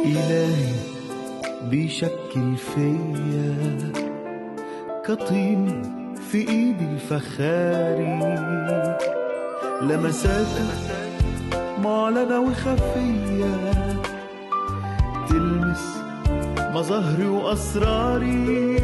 إلهي بيشكل فيا كطين في إيدي الفخاري لمساته معلنة وخفية تلمس مظاهري وأسراري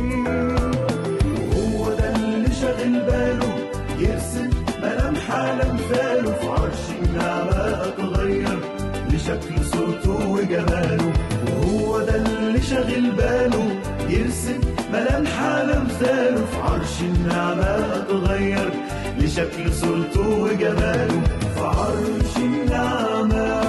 هو ده اللي شاغل باله يرسم ملامح على مثاله في عرش النعمة أتغير لشكل صوته وجماله وهو ده اللي شاغل باله يرسم ملامح على مثاله في عرش النعمة أتغير لشكل صورته وجماله في عرش النعمة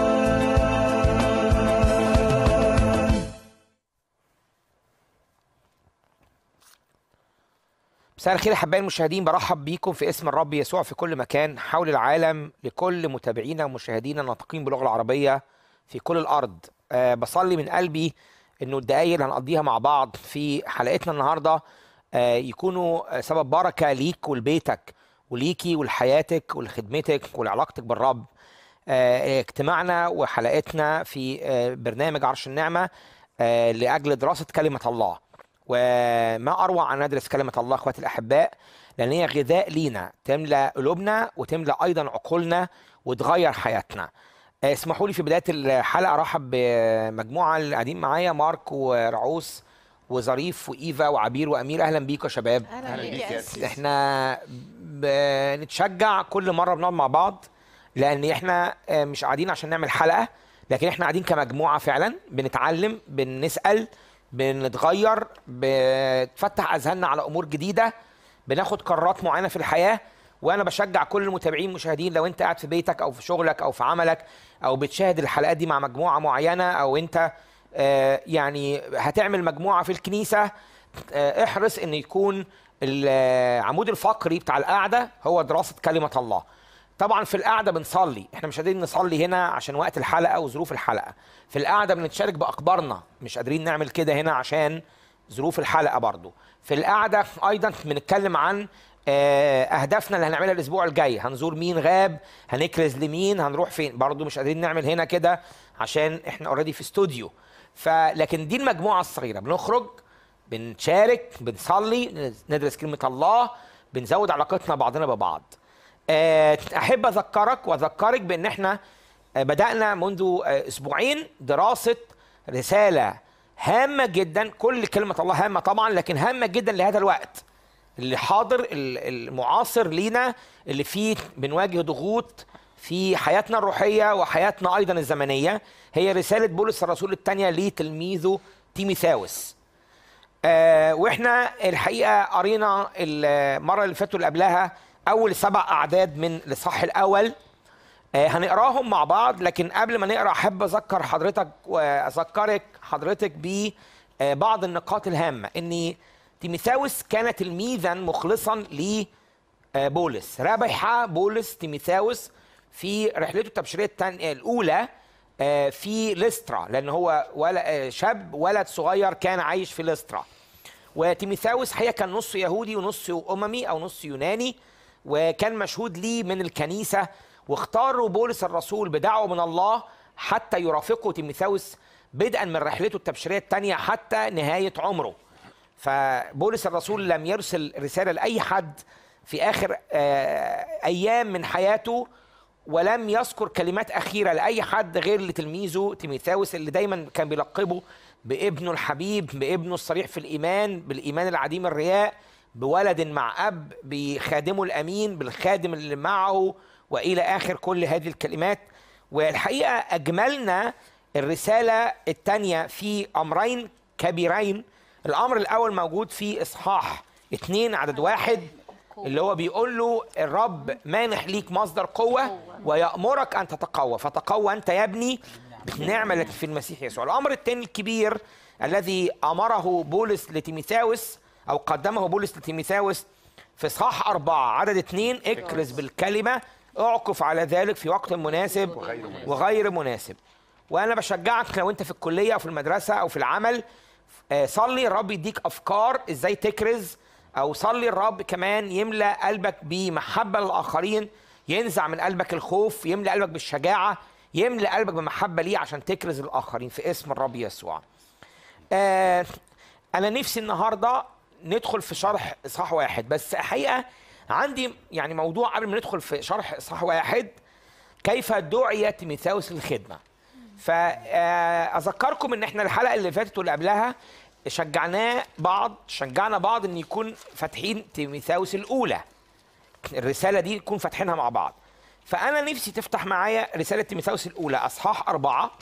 مساء الخير احبائي المشاهدين برحب بيكم في اسم الرب يسوع في كل مكان حول العالم لكل متابعينا ومشاهدينا الناطقين باللغه العربيه في كل الارض أه بصلي من قلبي انه الدقايق اللي هنقضيها مع بعض في حلقتنا النهارده أه يكونوا سبب بركه ليك ولبيتك وليكي ولحياتك ولخدمتك ولعلاقتك بالرب أه اجتماعنا وحلقتنا في أه برنامج عرش النعمه أه لاجل دراسه كلمه الله وما اروع ان ندرس كلمه الله اخواتي الاحباء لان هي غذاء لينا تملى قلوبنا وتملى ايضا عقولنا وتغير حياتنا اسمحوا لي في بدايه الحلقه ارحب بمجموعه اللي قاعدين معايا مارك ورعوس وظريف وايفا وعبير وامير اهلا بيكم يا شباب اهلا بيك يا أسيس. احنا بنتشجع كل مره بنقعد مع بعض لان احنا مش قاعدين عشان نعمل حلقه لكن احنا قاعدين كمجموعه فعلا بنتعلم بنسال بنتغير بتفتح اذهاننا على امور جديده بناخد قرارات معينه في الحياه وانا بشجع كل المتابعين المشاهدين لو انت قاعد في بيتك او في شغلك او في عملك او بتشاهد الحلقات دي مع مجموعه معينه او انت آه يعني هتعمل مجموعه في الكنيسه آه احرص ان يكون العمود الفقري بتاع القعده هو دراسه كلمه الله طبعا في القعده بنصلي احنا مش قادرين نصلي هنا عشان وقت الحلقه وظروف الحلقه في القعده بنتشارك باخبارنا مش قادرين نعمل كده هنا عشان ظروف الحلقه برضو في القعده ايضا بنتكلم عن اهدافنا اللي هنعملها الاسبوع الجاي هنزور مين غاب هنكرز لمين هنروح فين برضو مش قادرين نعمل هنا كده عشان احنا اوريدي في استوديو فلكن دي المجموعه الصغيره بنخرج بنشارك بنصلي ندرس كلمه الله بنزود علاقتنا بعضنا ببعض احب اذكرك واذكرك بان احنا بدانا منذ اسبوعين دراسه رساله هامه جدا كل كلمه الله هامه طبعا لكن هامه جدا لهذا الوقت اللي حاضر المعاصر لينا اللي فيه بنواجه ضغوط في حياتنا الروحيه وحياتنا ايضا الزمنيه هي رساله بولس الرسول الثانيه لتلميذه تيميثاوس آه واحنا الحقيقه قرينا المره اللي فاتوا اللي قبلها اول سبع اعداد من الاصحاح الاول آه هنقراهم مع بعض لكن قبل ما نقرا احب اذكر حضرتك واذكرك حضرتك ببعض النقاط الهامه ان تيميثاوس كان تلميذا مخلصا لبولس ربح بولس تيميثاوس في رحلته التبشيريه الاولى آه في ليسترا لان هو شاب ولد صغير كان عايش في ليسترا وتيميثاوس حقيقه كان نص يهودي ونص اممي او نص يوناني وكان مشهود ليه من الكنيسة واختاروا بولس الرسول بدعوة من الله حتى يرافقه تيميثاوس بدءا من رحلته التبشيرية الثانية حتى نهاية عمره فبولس الرسول لم يرسل رسالة لأي حد في آخر أيام من حياته ولم يذكر كلمات أخيرة لأي حد غير لتلميذه تيميثاوس اللي دايما كان بيلقبه بابنه الحبيب بابنه الصريح في الإيمان بالإيمان العديم الرياء بولد مع اب بخادمه الامين بالخادم اللي معه والى اخر كل هذه الكلمات والحقيقه اجملنا الرساله الثانيه في امرين كبيرين الامر الاول موجود في اصحاح اثنين عدد واحد اللي هو بيقول له الرب مانح ليك مصدر قوه ويامرك ان تتقوى فتقوى انت يا ابني بالنعمه التي في المسيح يسوع الامر الثاني الكبير الذي امره بولس لتيميثاوس أو قدمه بولس لتيميثاوس في إصحاح أربعة عدد اثنين اكرز بالكلمة اعكف على ذلك في وقت مناسب وغير مناسب, وغير مناسب. وأنا بشجعك لو أنت في الكلية أو في المدرسة أو في العمل صلي الرب يديك أفكار إزاي تكرز أو صلي الرب كمان يملأ قلبك بمحبة للآخرين ينزع من قلبك الخوف يملأ قلبك بالشجاعة يملى قلبك بمحبه ليه عشان تكرز الاخرين في اسم الرب يسوع آه انا نفسي النهارده ندخل في شرح اصحاح واحد بس حقيقه عندي يعني موضوع قبل ما ندخل في شرح اصحاح واحد كيف دعي تيموثاوس للخدمه فاذكركم ان احنا الحلقه اللي فاتت واللي قبلها شجعناه بعض شجعنا بعض ان يكون فاتحين تيموثاوس الاولى الرساله دي نكون فاتحينها مع بعض فانا نفسي تفتح معايا رساله تيموثاوس الاولى اصحاح أربعة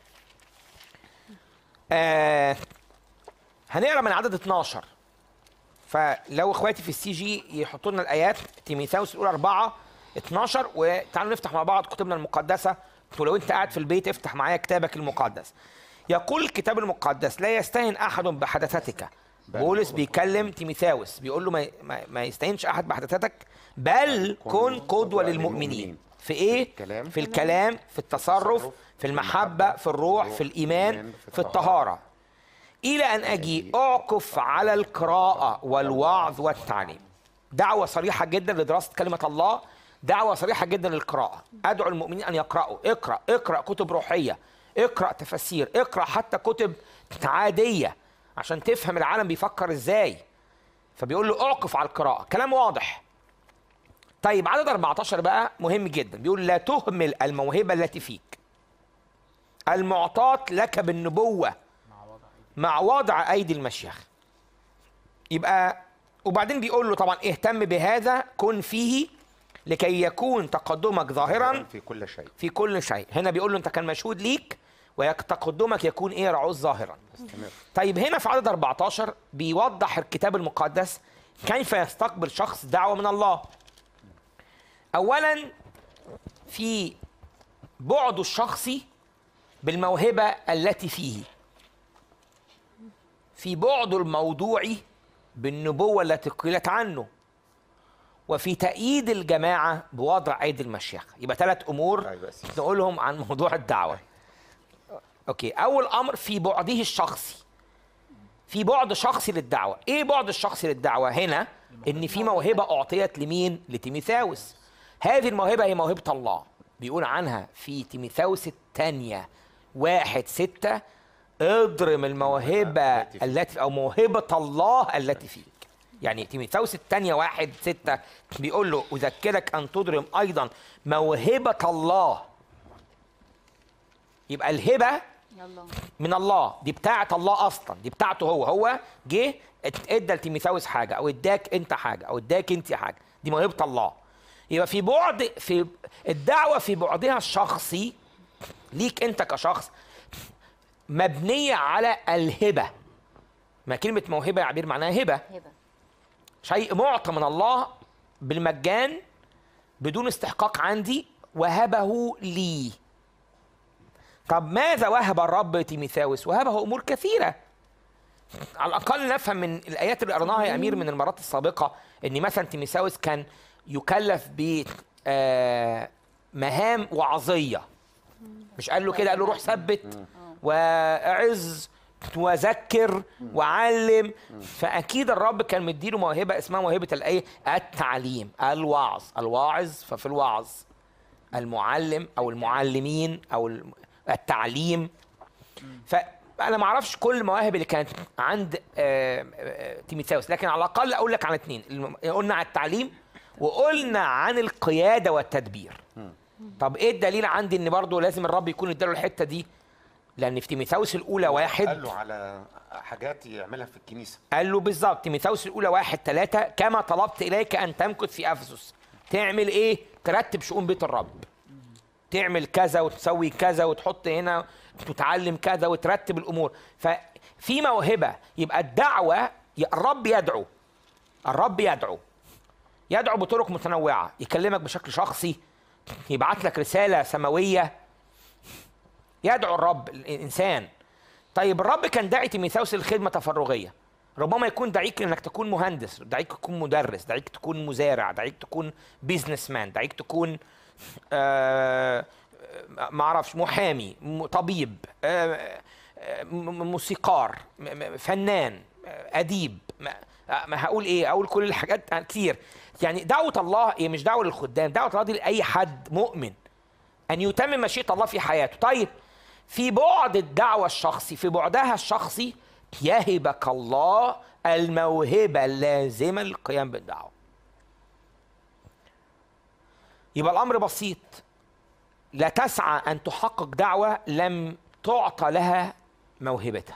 آه هنقرا من عدد 12 فلو اخواتي في السي جي يحطوا لنا الايات تيموثاوس الاولى 4 12 وتعالوا نفتح مع بعض كتبنا المقدسه ولو انت قاعد في البيت افتح معايا كتابك المقدس يقول الكتاب المقدس لا يستهن احد بحدثتك بولس بيكلم تيموثاوس بيقول له ما, ما, ما يستهينش احد بحدثتك بل كن قدوه للمؤمنين في ايه الكلام. في الكلام في التصرف في المحبه في الروح في الايمان في الطهاره الى ان اجي اعكف على القراءه والوعظ والتعليم دعوه صريحه جدا لدراسه كلمه الله دعوه صريحه جدا للقراءه ادعو المؤمنين ان يقراوا اقرا اقرا كتب روحيه اقرا تفاسير اقرا حتى كتب عاديه عشان تفهم العالم بيفكر ازاي فبيقول له اعكف على القراءه كلام واضح طيب عدد 14 بقى مهم جدا بيقول لا تهمل الموهبه التي فيك المعطاة لك بالنبوة مع وضع أيدي المشيخ يبقى وبعدين بيقول له طبعا اهتم بهذا كن فيه لكي يكون تقدمك ظاهرا في كل شيء في كل شيء هنا بيقول له انت كان مشهود ليك وتقدمك يكون ايه رعوز ظاهرا استمر طيب هنا في عدد 14 بيوضح الكتاب المقدس كيف يستقبل شخص دعوة من الله أولا في بعده الشخصي بالموهبة التي فيه في بعده الموضوعي بالنبوة التي قيلت عنه وفي تأييد الجماعة بوضع أيدي المشيخة يبقى ثلاث أمور أيوة يا سيدي. نقولهم عن موضوع الدعوة أوكي أول أمر في بعده الشخصي في بعد شخصي للدعوة ايه بعد الشخصي للدعوة هنا ان في موهبة اعطيت لمين لتيميثاوس هذه الموهبة هي موهبة الله بيقول عنها في تيميثاوس الثانية واحد ستة اضرم الموهبة التي فيك. التي او موهبة الله التي فيك يعني تيميثاوس الثانية واحد ستة بيقول له أذكرك أن تضرم أيضا موهبة الله يبقى الهبة يلا من الله دي بتاعه الله اصلا دي بتاعته هو هو جه ات- ادى لتيميثاوس حاجه او اداك انت حاجه او اداك انت حاجه دي موهبه الله يبقى في بعد في الدعوه في بعدها الشخصي ليك انت كشخص مبنيه على الهبه ما كلمه موهبه يا عبير معناها هبه هبه شيء معطى من الله بالمجان بدون استحقاق عندي وهبه لي طب ماذا وهب الرب تيميثاوس وهبه امور كثيره على الاقل نفهم من الايات اللي قرناها يا امير من المرات السابقه ان مثلا تيميثاوس كان يكلف ب آه، مهام وعظيه مش قال له كده قال له روح ثبت واعز وذكر وعلم فاكيد الرب كان مديله موهبه اسمها موهبه الايه التعليم الوعظ الواعظ ففي الوعظ المعلم او المعلمين او الم- التعليم فانا ما اعرفش كل المواهب اللي كانت عند آه، آه، تيميثاوس لكن على الاقل اقول لك على اثنين الم- قلنا على التعليم وقلنا عن القياده والتدبير طب ايه الدليل عندي ان برضه لازم الرب يكون اداله الحته دي لان في تيميثاوس الاولى واحد قال له على حاجات يعملها في الكنيسه قال له بالظبط تيموثاوس الاولى واحد ثلاثة كما طلبت اليك ان تمكث في افسس تعمل ايه ترتب شؤون بيت الرب تعمل كذا وتسوي كذا وتحط هنا وتتعلم كذا وترتب الامور ففي موهبه يبقى الدعوه ي- الرب يدعو الرب يدعو يدعو بطرق متنوعه يكلمك بشكل شخصي يبعت لك رساله سماويه يدعو الرب الانسان طيب الرب كان داعي تيميثاوس للخدمه تفرغيه ربما يكون دعيك انك تكون مهندس دعيك تكون مدرس دعيك تكون مزارع دعيك تكون بيزنس مان دعيك تكون آه ما اعرفش محامي م- طبيب آه آه، م- م- موسيقار م- م- فنان آه، اديب ما, آه، ما هقول ايه اقول كل الحاجات كتير يعني دعوه الله هي مش دعوه للخدام دعوه الله دي لاي حد مؤمن ان يتمم مشيئه الله في حياته طيب في بعد الدعوه الشخصي في بعدها الشخصي يهبك الله الموهبه اللازمه للقيام بالدعوه يبقى الامر بسيط لا تسعى ان تحقق دعوه لم تعطى لها موهبتها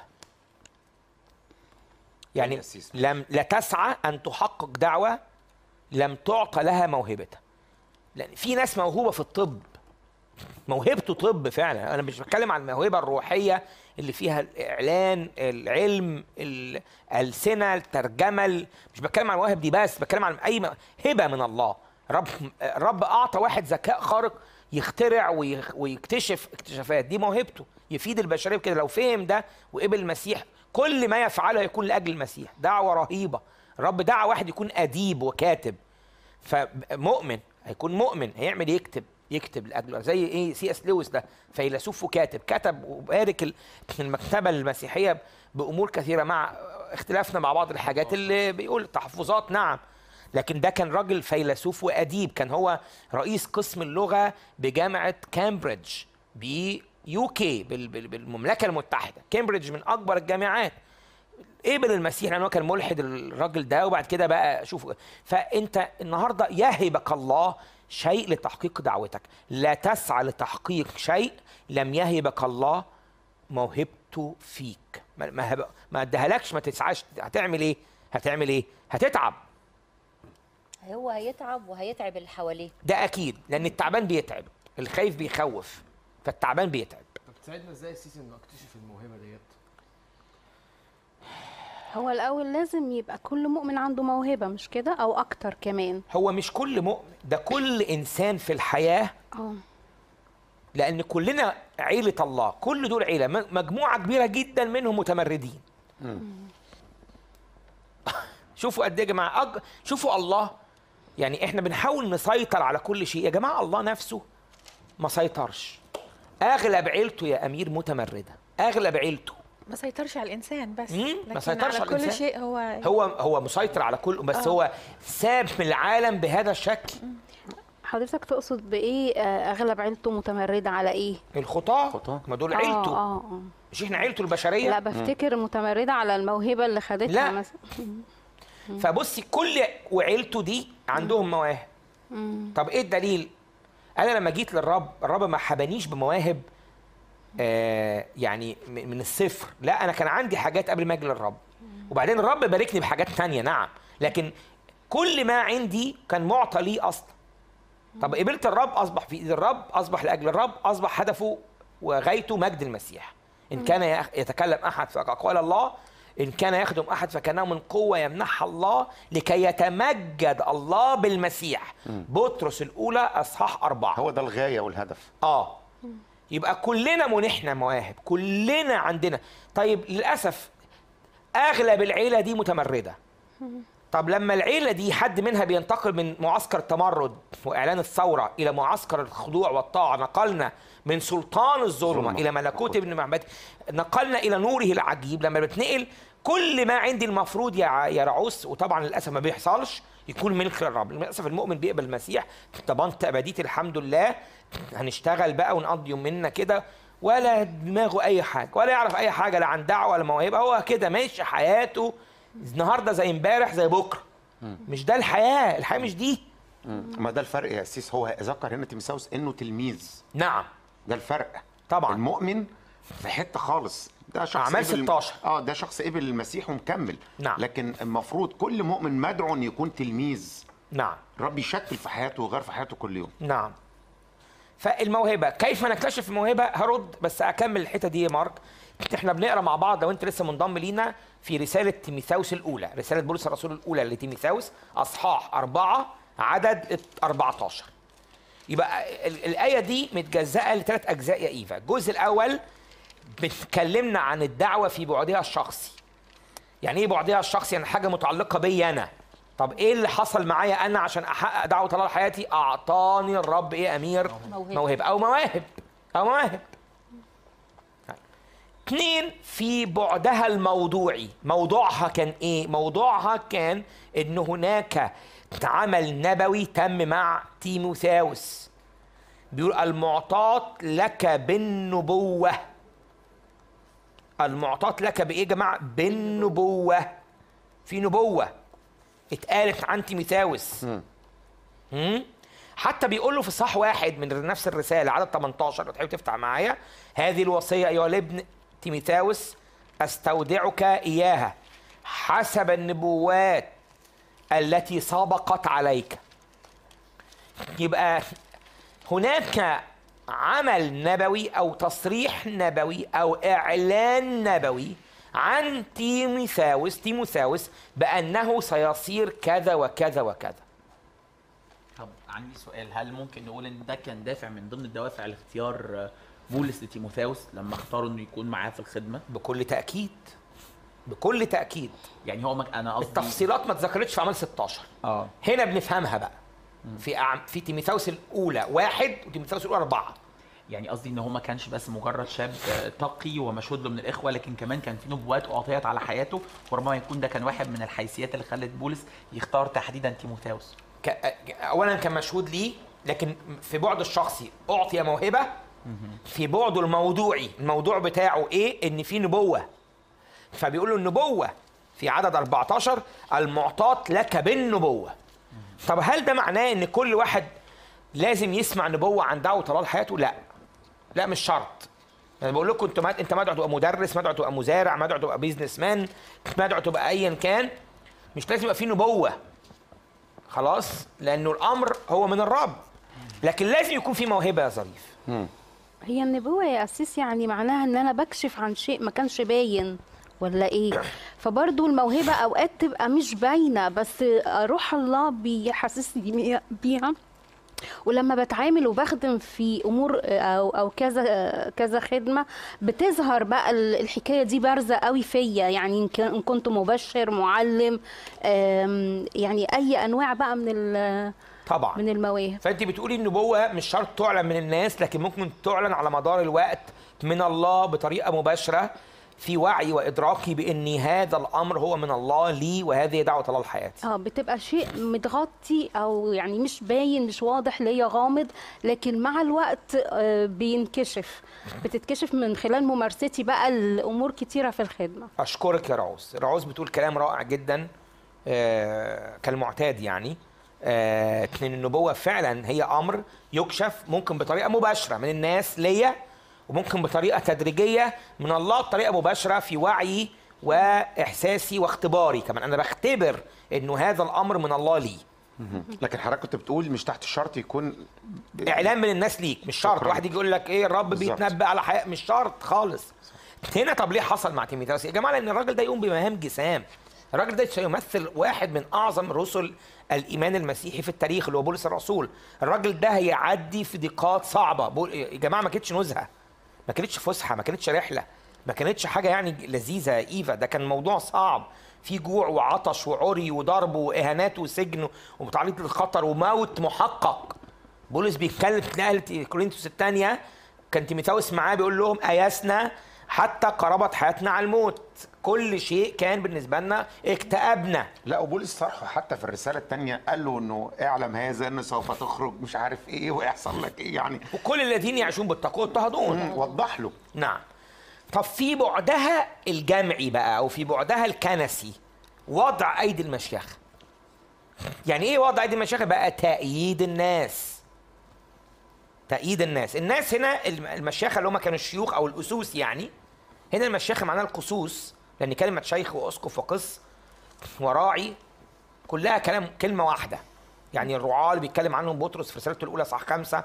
يعني يا سيس. لم لا تسعى ان تحقق دعوه لم تعطى لها موهبتها لان في ناس موهوبه في الطب موهبته طب فعلا انا مش بتكلم عن الموهبه الروحيه اللي فيها الاعلان العلم الالسنه الترجمه ال- مش بتكلم عن المواهب دي بس بتكلم عن اي م- هبه من الله رب رب اعطى واحد ذكاء خارق يخترع ويخ- ويكتشف اكتشافات دي موهبته يفيد البشريه بكده لو فهم ده وقبل المسيح كل ما يفعله يكون لاجل المسيح دعوه رهيبه رب دعا واحد يكون اديب وكاتب فمؤمن هيكون مؤمن هيعمل يكتب يكتب لاجله زي ايه سي اس لويس ده فيلسوف وكاتب كتب وبارك ال- المكتبه المسيحيه بامور كثيره مع اختلافنا مع بعض الحاجات اللي بيقول تحفظات نعم لكن ده كان راجل فيلسوف واديب كان هو رئيس قسم اللغه بجامعه كامبريدج بيو كي بال- بال- بالمملكه المتحده كامبريدج من اكبر الجامعات قبل المسيح لانه كان ملحد الراجل ده وبعد كده بقى شوف فانت النهارده يهبك الله شيء لتحقيق دعوتك لا تسعى لتحقيق شيء لم يهبك الله موهبته فيك ما ما, هب- ما ادهالكش ما تسعاش هتعمل ايه هتعمل ايه هتتعب هو هيتعب وهيتعب اللي حواليه ده اكيد لان التعبان بيتعب الخايف بيخوف فالتعبان بيتعب طب تساعدنا ازاي السيسي انه اكتشف الموهبه ديت هو الأول لازم يبقى كل مؤمن عنده موهبة مش كده أو أكتر كمان هو مش كل مؤمن ده كل انسان في الحياه اه لان كلنا عيله الله كل دول عيله م- مجموعه كبيره جدا منهم متمردين شوفوا قد ايه يا جماعه أج... شوفوا الله يعني احنا بنحاول نسيطر على كل شيء يا جماعه الله نفسه ما سيطرش اغلب عيلته يا امير متمرده اغلب عيلته ما سيطرش على الانسان بس مم، ما لكن سيطرش على على كل الإنسان. شيء هو هو هو مسيطر على كل بس هو ساب من العالم بهذا الشكل حضرتك تقصد بإيه آه، أغلب عيلته متمردة على إيه؟ الخطاه خطاة. ما دول اه عيلته اه اه مش احنا عيلته البشريه لا بفتكر متمردة على الموهبة اللي خدتها لا. مثلا فبصي كل وعيلته دي عندهم مواهب طب ايه الدليل انا لما جيت للرب الرب ما حبانيش بمواهب آه يعني م- من الصفر لا انا كان عندي حاجات قبل ما اجي للرب وبعدين الرب باركني بحاجات تانية نعم لكن كل ما عندي كان معطى لي اصلا طب قبلت الرب اصبح في ايد الرب اصبح لاجل الرب اصبح هدفه وغايته مجد المسيح ان كان يأخ- يتكلم احد فقال الله ان كان يخدم احد فكانه من قوه يمنحها الله لكي يتمجد الله بالمسيح بطرس الاولى اصحاح اربعه هو ده الغايه والهدف اه يبقى كلنا منحنا مواهب كلنا عندنا طيب للاسف اغلب العيله دي متمرده طب لما العيله دي حد منها بينتقل من معسكر التمرد واعلان الثوره الى معسكر الخضوع والطاعه نقلنا من سلطان الظلمه ظلمة. الى ملكوت ابن معبد نقلنا الى نوره العجيب لما بتنقل كل ما عندي المفروض يا ع- يا رعوس وطبعا للاسف ما بيحصلش يكون ملك للرب للاسف المؤمن بيقبل المسيح ضمنت ابديتي الحمد لله هنشتغل بقى ونقضي يومنا كده ولا دماغه اي حاجه ولا يعرف اي حاجه لا عن دعوه ولا موهبه هو كده ماشي حياته النهارده زي امبارح زي بكره مش ده الحياه الحياه مش دي ما ده الفرق يا سيس هو ذكر هنا تيمساوس انه تلميذ نعم ده الفرق طبعا. المؤمن في حته خالص ده شخص أعمال قبل- 16. اه ده شخص قبل المسيح ومكمل نعم. لكن المفروض كل مؤمن مدعو ان يكون تلميذ نعم رب يشكل في حياته ويغير في حياته كل يوم نعم فالموهبه كيف نكتشف الموهبه هرد بس اكمل الحته دي يا مارك احنا بنقرا مع بعض لو انت لسه منضم لينا في رساله تيميثاوس الاولى رساله بولس الرسول الاولى لتيميثاوس اصحاح أربعة عدد 14 يبقى ال- الايه دي متجزاه لثلاث اجزاء يا ايفا الجزء الاول بتكلمنا عن الدعوه في بعدها الشخصي يعني ايه بعدها الشخصي يعني حاجه متعلقه بي انا طب ايه اللي حصل معايا انا عشان احقق دعوه الله لحياتي اعطاني الرب ايه يا امير موهبة. موهبه او مواهب او مواهب اثنين في بعدها الموضوعي موضوعها كان ايه موضوعها كان ان هناك عمل نبوي تم مع تيموثاوس بيقول المعطاة لك بالنبوة المعطاة لك بإيه يا جماعة؟ بالنبوة في نبوة اتقالت عن تيميثاوس مم؟ حتى بيقول له في صح واحد من نفس الرسالة عدد 18 لو تحب تفتح معايا هذه الوصية أيها الابن تيميثاوس أستودعك إياها حسب النبوات التي سبقت عليك يبقى هناك عمل نبوي او تصريح نبوي او اعلان نبوي عن تيموثاوس تيموثاوس بانه سيصير كذا وكذا وكذا طب عندي سؤال هل ممكن نقول ان ده كان دافع من ضمن الدوافع لاختيار آه، بولس لتيموثاوس لما اختاروا انه يكون معاه في الخدمه بكل تاكيد بكل تاكيد يعني هو مك... انا قصدي التفصيلات ما اتذكرتش في اعمال 16 اه هنا بنفهمها بقى في أعم... في تيموثاوس الاولى واحد وتيموثاوس الاولى اربعه يعني قصدي ان هو ما كانش بس مجرد شاب آه، تقي ومشهود له من الاخوه لكن كمان كان في نبوات اعطيت على حياته وربما يكون ده كان واحد من الحيثيات اللي خلت بولس يختار تحديدا تيموثاوس ك... اولا كان مشهود ليه لكن في بعد الشخصي اعطي موهبه في بعده الموضوعي الموضوع بتاعه ايه ان في نبوه فبيقول له النبوه في عدد 14 المعطاة لك بالنبوه طب هل ده معناه ان كل واحد لازم يسمع نبوه عن دعوه طلال حياته لا لا مش شرط انا بقول لكم انت انت مدعو تبقى مدرس مدعو تبقى مزارع مدعو تبقى بيزنس مان مدعو تبقى ايا كان مش لازم يبقى في نبوه خلاص لانه الامر هو من الرب لكن لازم يكون في موهبه يا ظريف هي النبوة يا أسيس يعني معناها إن أنا بكشف عن شيء ما كانش باين ولا إيه فبرضو الموهبة أوقات تبقى مش باينة بس روح الله بيحسسني بيها- بيها ولما بتعامل وبخدم في امور او او كذا كذا خدمه بتظهر بقى ال- الحكايه دي بارزه قوي فيا يعني إن كان- إن كنت مبشر معلم آم، يعني اي انواع بقى من ال- طبعا من المواهب فانت بتقولي النبوه مش شرط تعلن من الناس لكن ممكن تعلن على مدار الوقت من الله بطريقه مباشره في وعي وادراكي بان هذا الامر هو من الله لي وهذه دعوه الله لحياتي اه بتبقى شيء متغطي او يعني مش باين مش واضح ليا غامض لكن مع الوقت آه، بينكشف بتتكشف من خلال ممارستي بقى الامور كتيره في الخدمه اشكرك يا رعوز رعوز بتقول كلام رائع جدا آه كالمعتاد يعني آه ان النبوه فعلا هي امر يكشف ممكن بطريقه مباشره من الناس ليا وممكن بطريقه تدريجيه من الله بطريقه مباشره في وعيي واحساسي واختباري كمان انا بختبر انه هذا الامر من الله لي لكن حضرتك كنت بتقول مش تحت الشرط يكون ب- اعلان من الناس ليك مش شرط شكراً. واحد يجي يقول لك ايه الرب بالظبط. بيتنبأ على حياة مش شرط خالص هنا طب ليه حصل مع تيموثاوس يا جماعه لان الراجل ده يقوم بمهام جسام الراجل ده سيمثل واحد من اعظم رسل الايمان المسيحي في التاريخ اللي هو بولس الرسول الراجل ده هيعدي في ضيقات صعبه بقول- يا جماعه ما كانتش نزهه ما كانتش فسحه ما كانتش رحله ما كانتش حاجه يعني لذيذه يا ايفا ده كان موضوع صعب في جوع وعطش وعري وضرب واهانات وسجن وتعريض للخطر وموت محقق بولس بيتكلم في نقلة كورنثوس الثانية كان تيموثاوس معاه بيقول لهم أيسنا حتى قربت حياتنا على الموت كل شيء كان بالنسبة لنا اكتئبنا لا وبولس صرحه حتى في الرساله الثانيه قال له انه اعلم هذا ان سوف تخرج مش عارف ايه ويحصل لك ايه يعني وكل الذين يعيشون بالتقوى اضطهدون وضح له نعم طب في بعدها الجمعي بقى او في بعدها الكنسي وضع ايدي المشيخه يعني ايه وضع ايدي المشيخه بقى تأييد الناس تأييد الناس الناس هنا الم- المشيخه اللي هم كانوا الشيوخ او الاسوس يعني هنا المشيخه معناها القصوص لان كلمه شيخ واسقف وقس وراعي كلها كلام كلمه واحده يعني الرعاة اللي بيتكلم عنهم بطرس في رسالته الاولى صح خمسة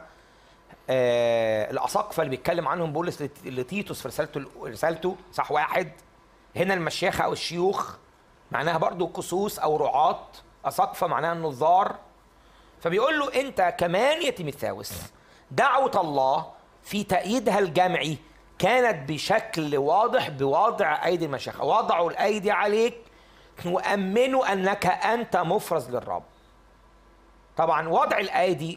آه الاساقفه اللي بيتكلم عنهم بولس لت- لتيتوس في رسالته رسالته صح واحد هنا المشيخه او الشيوخ معناها برضو قصوص او رعاة اساقفه معناها النظار فبيقول له انت كمان يا تيموثاوس دعوه الله في تأييدها الجمعي كانت بشكل واضح بوضع ايدي المشيخه وضعوا الايدي عليك وامنوا انك انت مفرز للرب طبعا وضع الايدي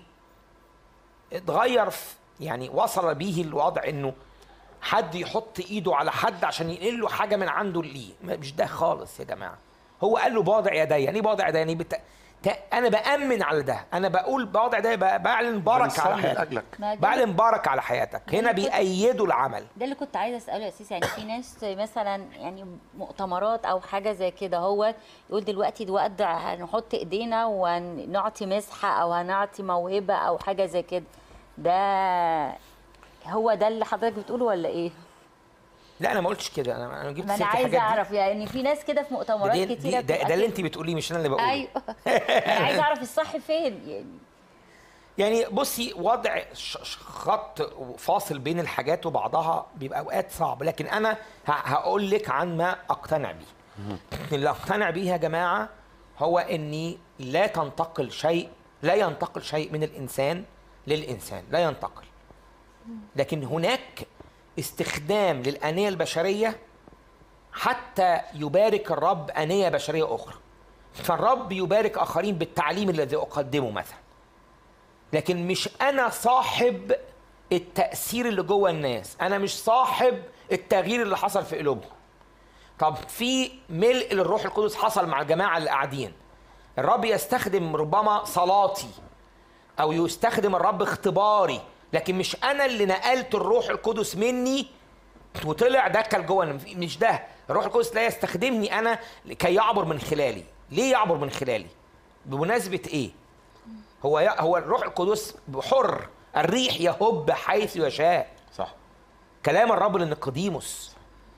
اتغير في يعني وصل به الوضع انه حد يحط ايده على حد عشان ينقل له حاجه من عنده ليه ما- مش ده خالص يا جماعه هو قال له بوضع يدي يعني ايه بوضع يدي يعني بت... تا- انا بامن على ده انا بقول بوضع ده ب- بعلن بركه على بنصلي حياتك لاجلك ما ده- بعلن بركه على حياتك هنا كنت- بيأيدوا العمل ده اللي كنت عايزه اساله يا سيسي يعني في ناس مثلا يعني مؤتمرات او حاجه زي كده هو يقول دلوقتي الوقت هنحط ايدينا ونعطي مسحه او هنعطي موهبه او حاجه زي كده ده هو ده اللي حضرتك بتقوله ولا ايه؟ لا انا ما قلتش كده انا انا جبت ما انا سيرة عايزه الحاجات دي. اعرف يعني في ناس كده في مؤتمرات دي كتيره دي ده, بتبقى ده اللي كده. انت بتقوليه مش انا اللي بقوله ايوه انا عايزه اعرف الصح فين يعني يعني بصي وضع ش- ش- خط فاصل بين الحاجات وبعضها بيبقى اوقات صعب لكن انا ه- هقول لك عن ما اقتنع بيه اللي اقتنع بيه يا جماعه هو اني لا تنتقل شيء لا ينتقل شيء من الانسان للانسان لا ينتقل لكن هناك استخدام للانيه البشريه حتى يبارك الرب انيه بشريه اخرى فالرب يبارك اخرين بالتعليم الذي اقدمه مثلا لكن مش انا صاحب التاثير اللي جوه الناس انا مش صاحب التغيير اللي حصل في قلوبهم طب في ملء للروح القدس حصل مع الجماعه اللي قاعدين الرب يستخدم ربما صلاتي او يستخدم الرب اختباري لكن مش انا اللي نقلت الروح القدس مني وطلع دخل جوه مش ده الروح القدس لا يستخدمني انا كي يعبر من خلالي ليه يعبر من خلالي بمناسبه ايه هو ي... هو الروح القدس حر الريح يهب حيث يشاء صح كلام الرب لنيقوديموس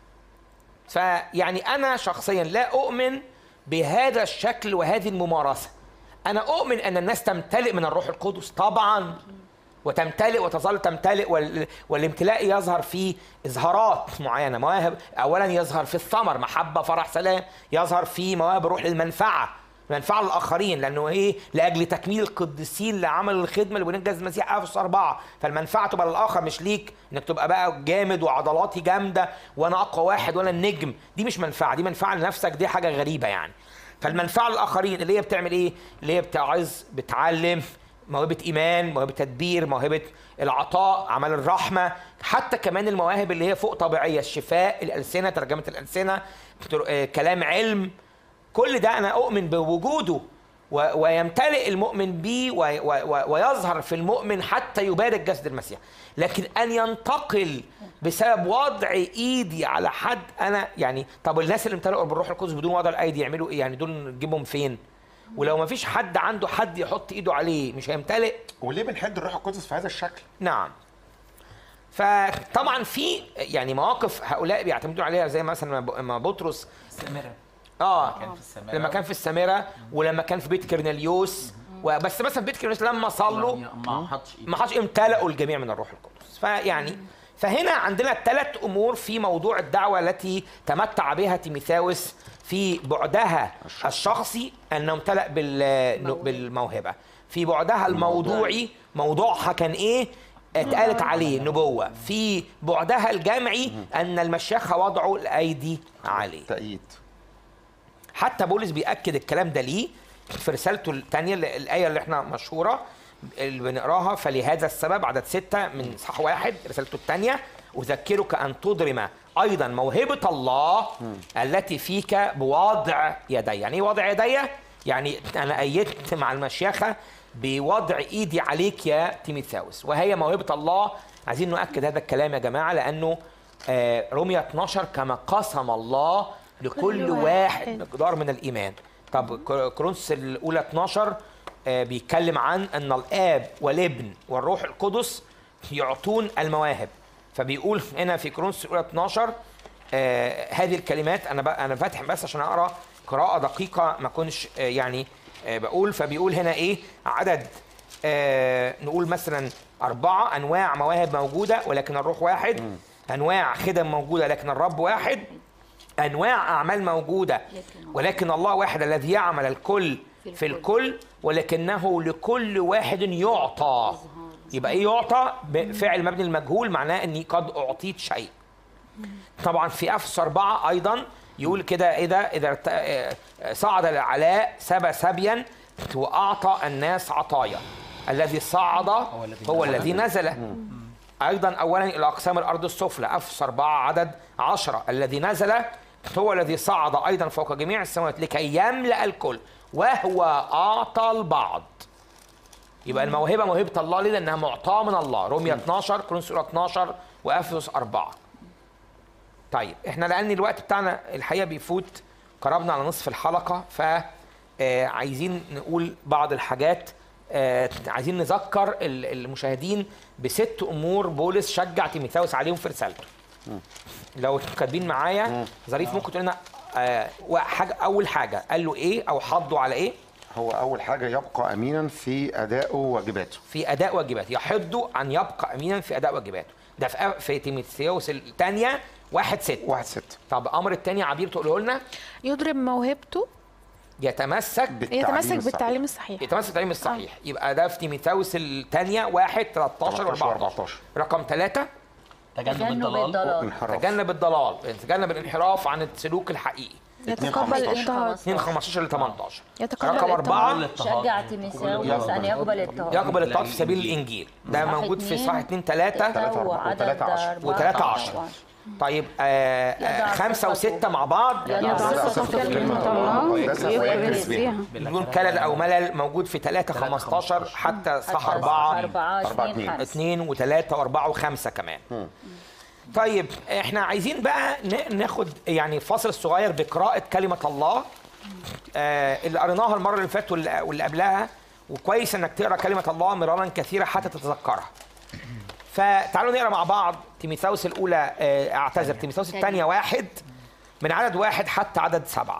فيعني انا شخصيا لا اؤمن بهذا الشكل وهذه الممارسه انا اؤمن ان الناس تمتلئ من الروح القدس طبعا وتمتلئ وتظل تمتلئ وال... والامتلاء يظهر في اظهارات معينه مواهب اولا يظهر في الثمر محبه فرح سلام يظهر في مواهب الروح للمنفعه منفعه للاخرين لانه ايه لاجل تكميل القديسين لعمل الخدمه اللي بننجز المسيح افس اربعه فالمنفعه تبقى للاخر مش ليك انك تبقى بقى جامد وعضلاتي جامده وانا اقوى واحد وانا النجم دي مش منفعه دي منفعه لنفسك دي حاجه غريبه يعني فالمنفعه للاخرين اللي هي بتعمل ايه اللي هي بتعظ بتعلم موهبه ايمان موهبه تدبير موهبه العطاء عمل الرحمه حتى كمان المواهب اللي هي فوق طبيعيه الشفاء الالسنه ترجمه الالسنه آه، كلام علم كل ده انا اؤمن بوجوده و- ويمتلئ المؤمن به و- و- و- ويظهر في المؤمن حتى يبارك جسد المسيح لكن ان ينتقل بسبب وضع ايدي على حد انا يعني طب الناس اللي امتلئوا بالروح القدس بدون وضع الايدي يعملوا ايه يعني دول نجيبهم فين ولو ما فيش حد عنده حد يحط ايده عليه مش هيمتلئ وليه بنحد الروح القدس في هذا الشكل نعم فطبعا في يعني مواقف هؤلاء بيعتمدون عليها زي مثلا ما ب- ما بطرس السامرة اه كان في السامرة لما كان في السامره ولما كان في بيت كرنليوس وبس مثلا بيت كرنليوس لما صلوا ما حطش ايده ما حدش امتلأوا الجميع من الروح القدس فيعني فهنا عندنا ثلاث امور في موضوع الدعوه التي تمتع بها تيميثاوس في بعدها الشخصي انه امتلأ بال- بالموهبه في بعدها الموضوعي موضوعها كان ايه اتقالت عليه نبوه في بعدها الجمعي ان المشيخه وضعوا الايدي عليه تأييد حتى بولس بيأكد الكلام ده ليه في رسالته الثانية الآية اللي احنا مشهورة اللي بنقراها فلهذا السبب عدد ستة من صح واحد رسالته الثانية أذكرك أن تضرم أيضا موهبة الله التي فيك بوضع يدي يعني إيه وضع يدي؟ يعني أنا أيدت مع المشيخة بوضع إيدي عليك يا تيميثاوس وهي موهبة الله عايزين نؤكد هذا الكلام يا جماعة لأنه آه، رمية 12 كما قسم الله لكل واحد مقدار من الايمان طب كر- كورنثوس الاولى 12 آه، بيتكلم عن ان الاب والابن والروح القدس يعطون المواهب فبيقول هنا في كورنثوس الاولى 12 آه، هذه الكلمات انا بقى انا فاتح بس عشان اقرا قراءه دقيقه ما اكونش آه، يعني آه، بقول فبيقول هنا ايه عدد آه، نقول مثلا أربعة أنواع مواهب موجودة ولكن الروح واحد أنواع خدم موجودة لكن الرب واحد انواع اعمال موجوده ولكن الله واحد الذي يعمل الكل في الكل ولكنه لكل واحد يعطى يبقى ايه يعطى بفعل مبني المجهول معناه اني قد اعطيت شيء طبعا في افس أربعة ايضا يقول كده اذا اذا ارت- آه، آه، صعد العلاء سبى سبيا واعطى الناس عطايا الذي صعد هو الذي نزل ايضا اولا الى اقسام الارض السفلى افس أربعة عدد عشرة الذي نزل هو الذي صعد ايضا فوق جميع السماوات لكي يملا الكل وهو اعطى البعض يبقى الموهبه موهبه الله ليه لانها معطاه من الله رومية 12 كورنثوس الأولى 12 وافسس 4 طيب احنا لان الوقت بتاعنا الحقيقه بيفوت قربنا على نصف الحلقه ف آه، عايزين نقول بعض الحاجات آه، عايزين نذكر ال- المشاهدين بست امور بولس شجع تيموثاوس عليهم في رسالته لو كاتبين معايا ظريف ممكن تقول لنا آه، حاجه اول حاجه قال له ايه او حضوا على ايه هو اول حاجه يبقى امينا في ادائه وواجباته في اداء واجباته يحض ان يبقى امينا في اداء واجباته ده في في تيموثاوس الثانيه واحد ست واحد ست طب امر الثاني عبير تقوله لنا يضرب موهبته يتمسك يتمسك الصحيح. بالتعليم الصحيح يتمسك بالتعليم الصحيح يبقى ده في تيموثاوس الثانيه واحد 13 13 و14 و14. رقم ثلاثة تجنب تجنب الضلال الضلال انحراف تجنب الضلال تجنب الانحراف عن السلوك الحقيقي يتقبل 15. الاضطهاد 2 15 ل 18 يتقبل رقم الاضطهاد. أربعة شجع تيموثاوس ان يقبل الطهارة يقبل الطاعة في سبيل الإنجيل ده صح موجود في اتنين. صح 2 3 تلاتة أربعة وعدد وتلاتة عشر. أربعة وتلاتة عشر. طبعاً. طيب آه آه يضع خمسة ثقته. وستة مع بعض يضع يضع ثقته ثقته في في كلمة كلمة الله الله ويكرس بها. ويكرس بها بدون كلل أو ملل موجود في 3 15 حتى صح حتى 4 أربعة أربعة اثنين اتنين. خمسة اثنين وثلاثة وأربعة وخمسة كمان. طيب احنا عايزين بقى ن- ناخد يعني فاصل صغير بقراءة كلمة الله آه اللي قريناها المرة اللي فاتت واللي واللي قبلها وكويس انك تقرا كلمة الله مرارا كثيرة حتى تتذكرها. فتعالوا نقرا مع بعض تيموثاوس الأولى آه اعتذر تيموثاوس الثانية واحد من عدد واحد حتى عدد سبعة.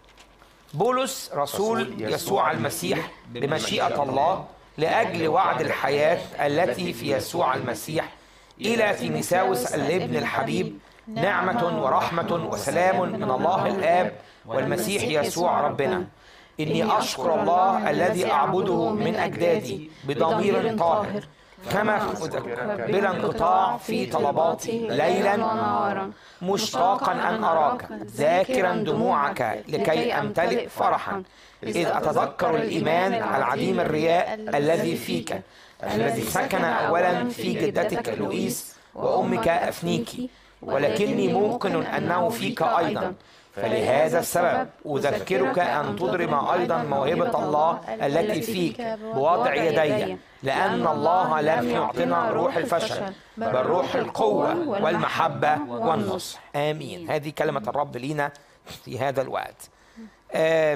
بولس رسول يسوع المسيح بمشيئة الله لأجل وعد الحياة التي في يسوع المسيح إلى تيموثاوس الابن الحبيب نعمة ورحمة وسلام من الله الآب والمسيح يسوع ربنا إني أشكر الله الذي أعبده من أجدادي بضمير طاهر كما أذكر بلا انقطاع في طلباتي ليلا ونهارا مشتاقا أن أراك ذاكرا دموعك لكي أمتلئ فرحا إذ أتذكر الإيمان العديم الرياء الذي فيك الذي سكن أولا في جدتك لوئيس وأمك أفنيكي ولكني موقن أنه فيك أيضا فلهذا السبب أذكرك أن تضرم أيضا موهبة الله التي فيك بوضع يدي لأن الله لم يعطنا روح الفشل بل روح القوة والمحبة والنصح آمين هذه كلمة الرب لينا في هذا الوقت آه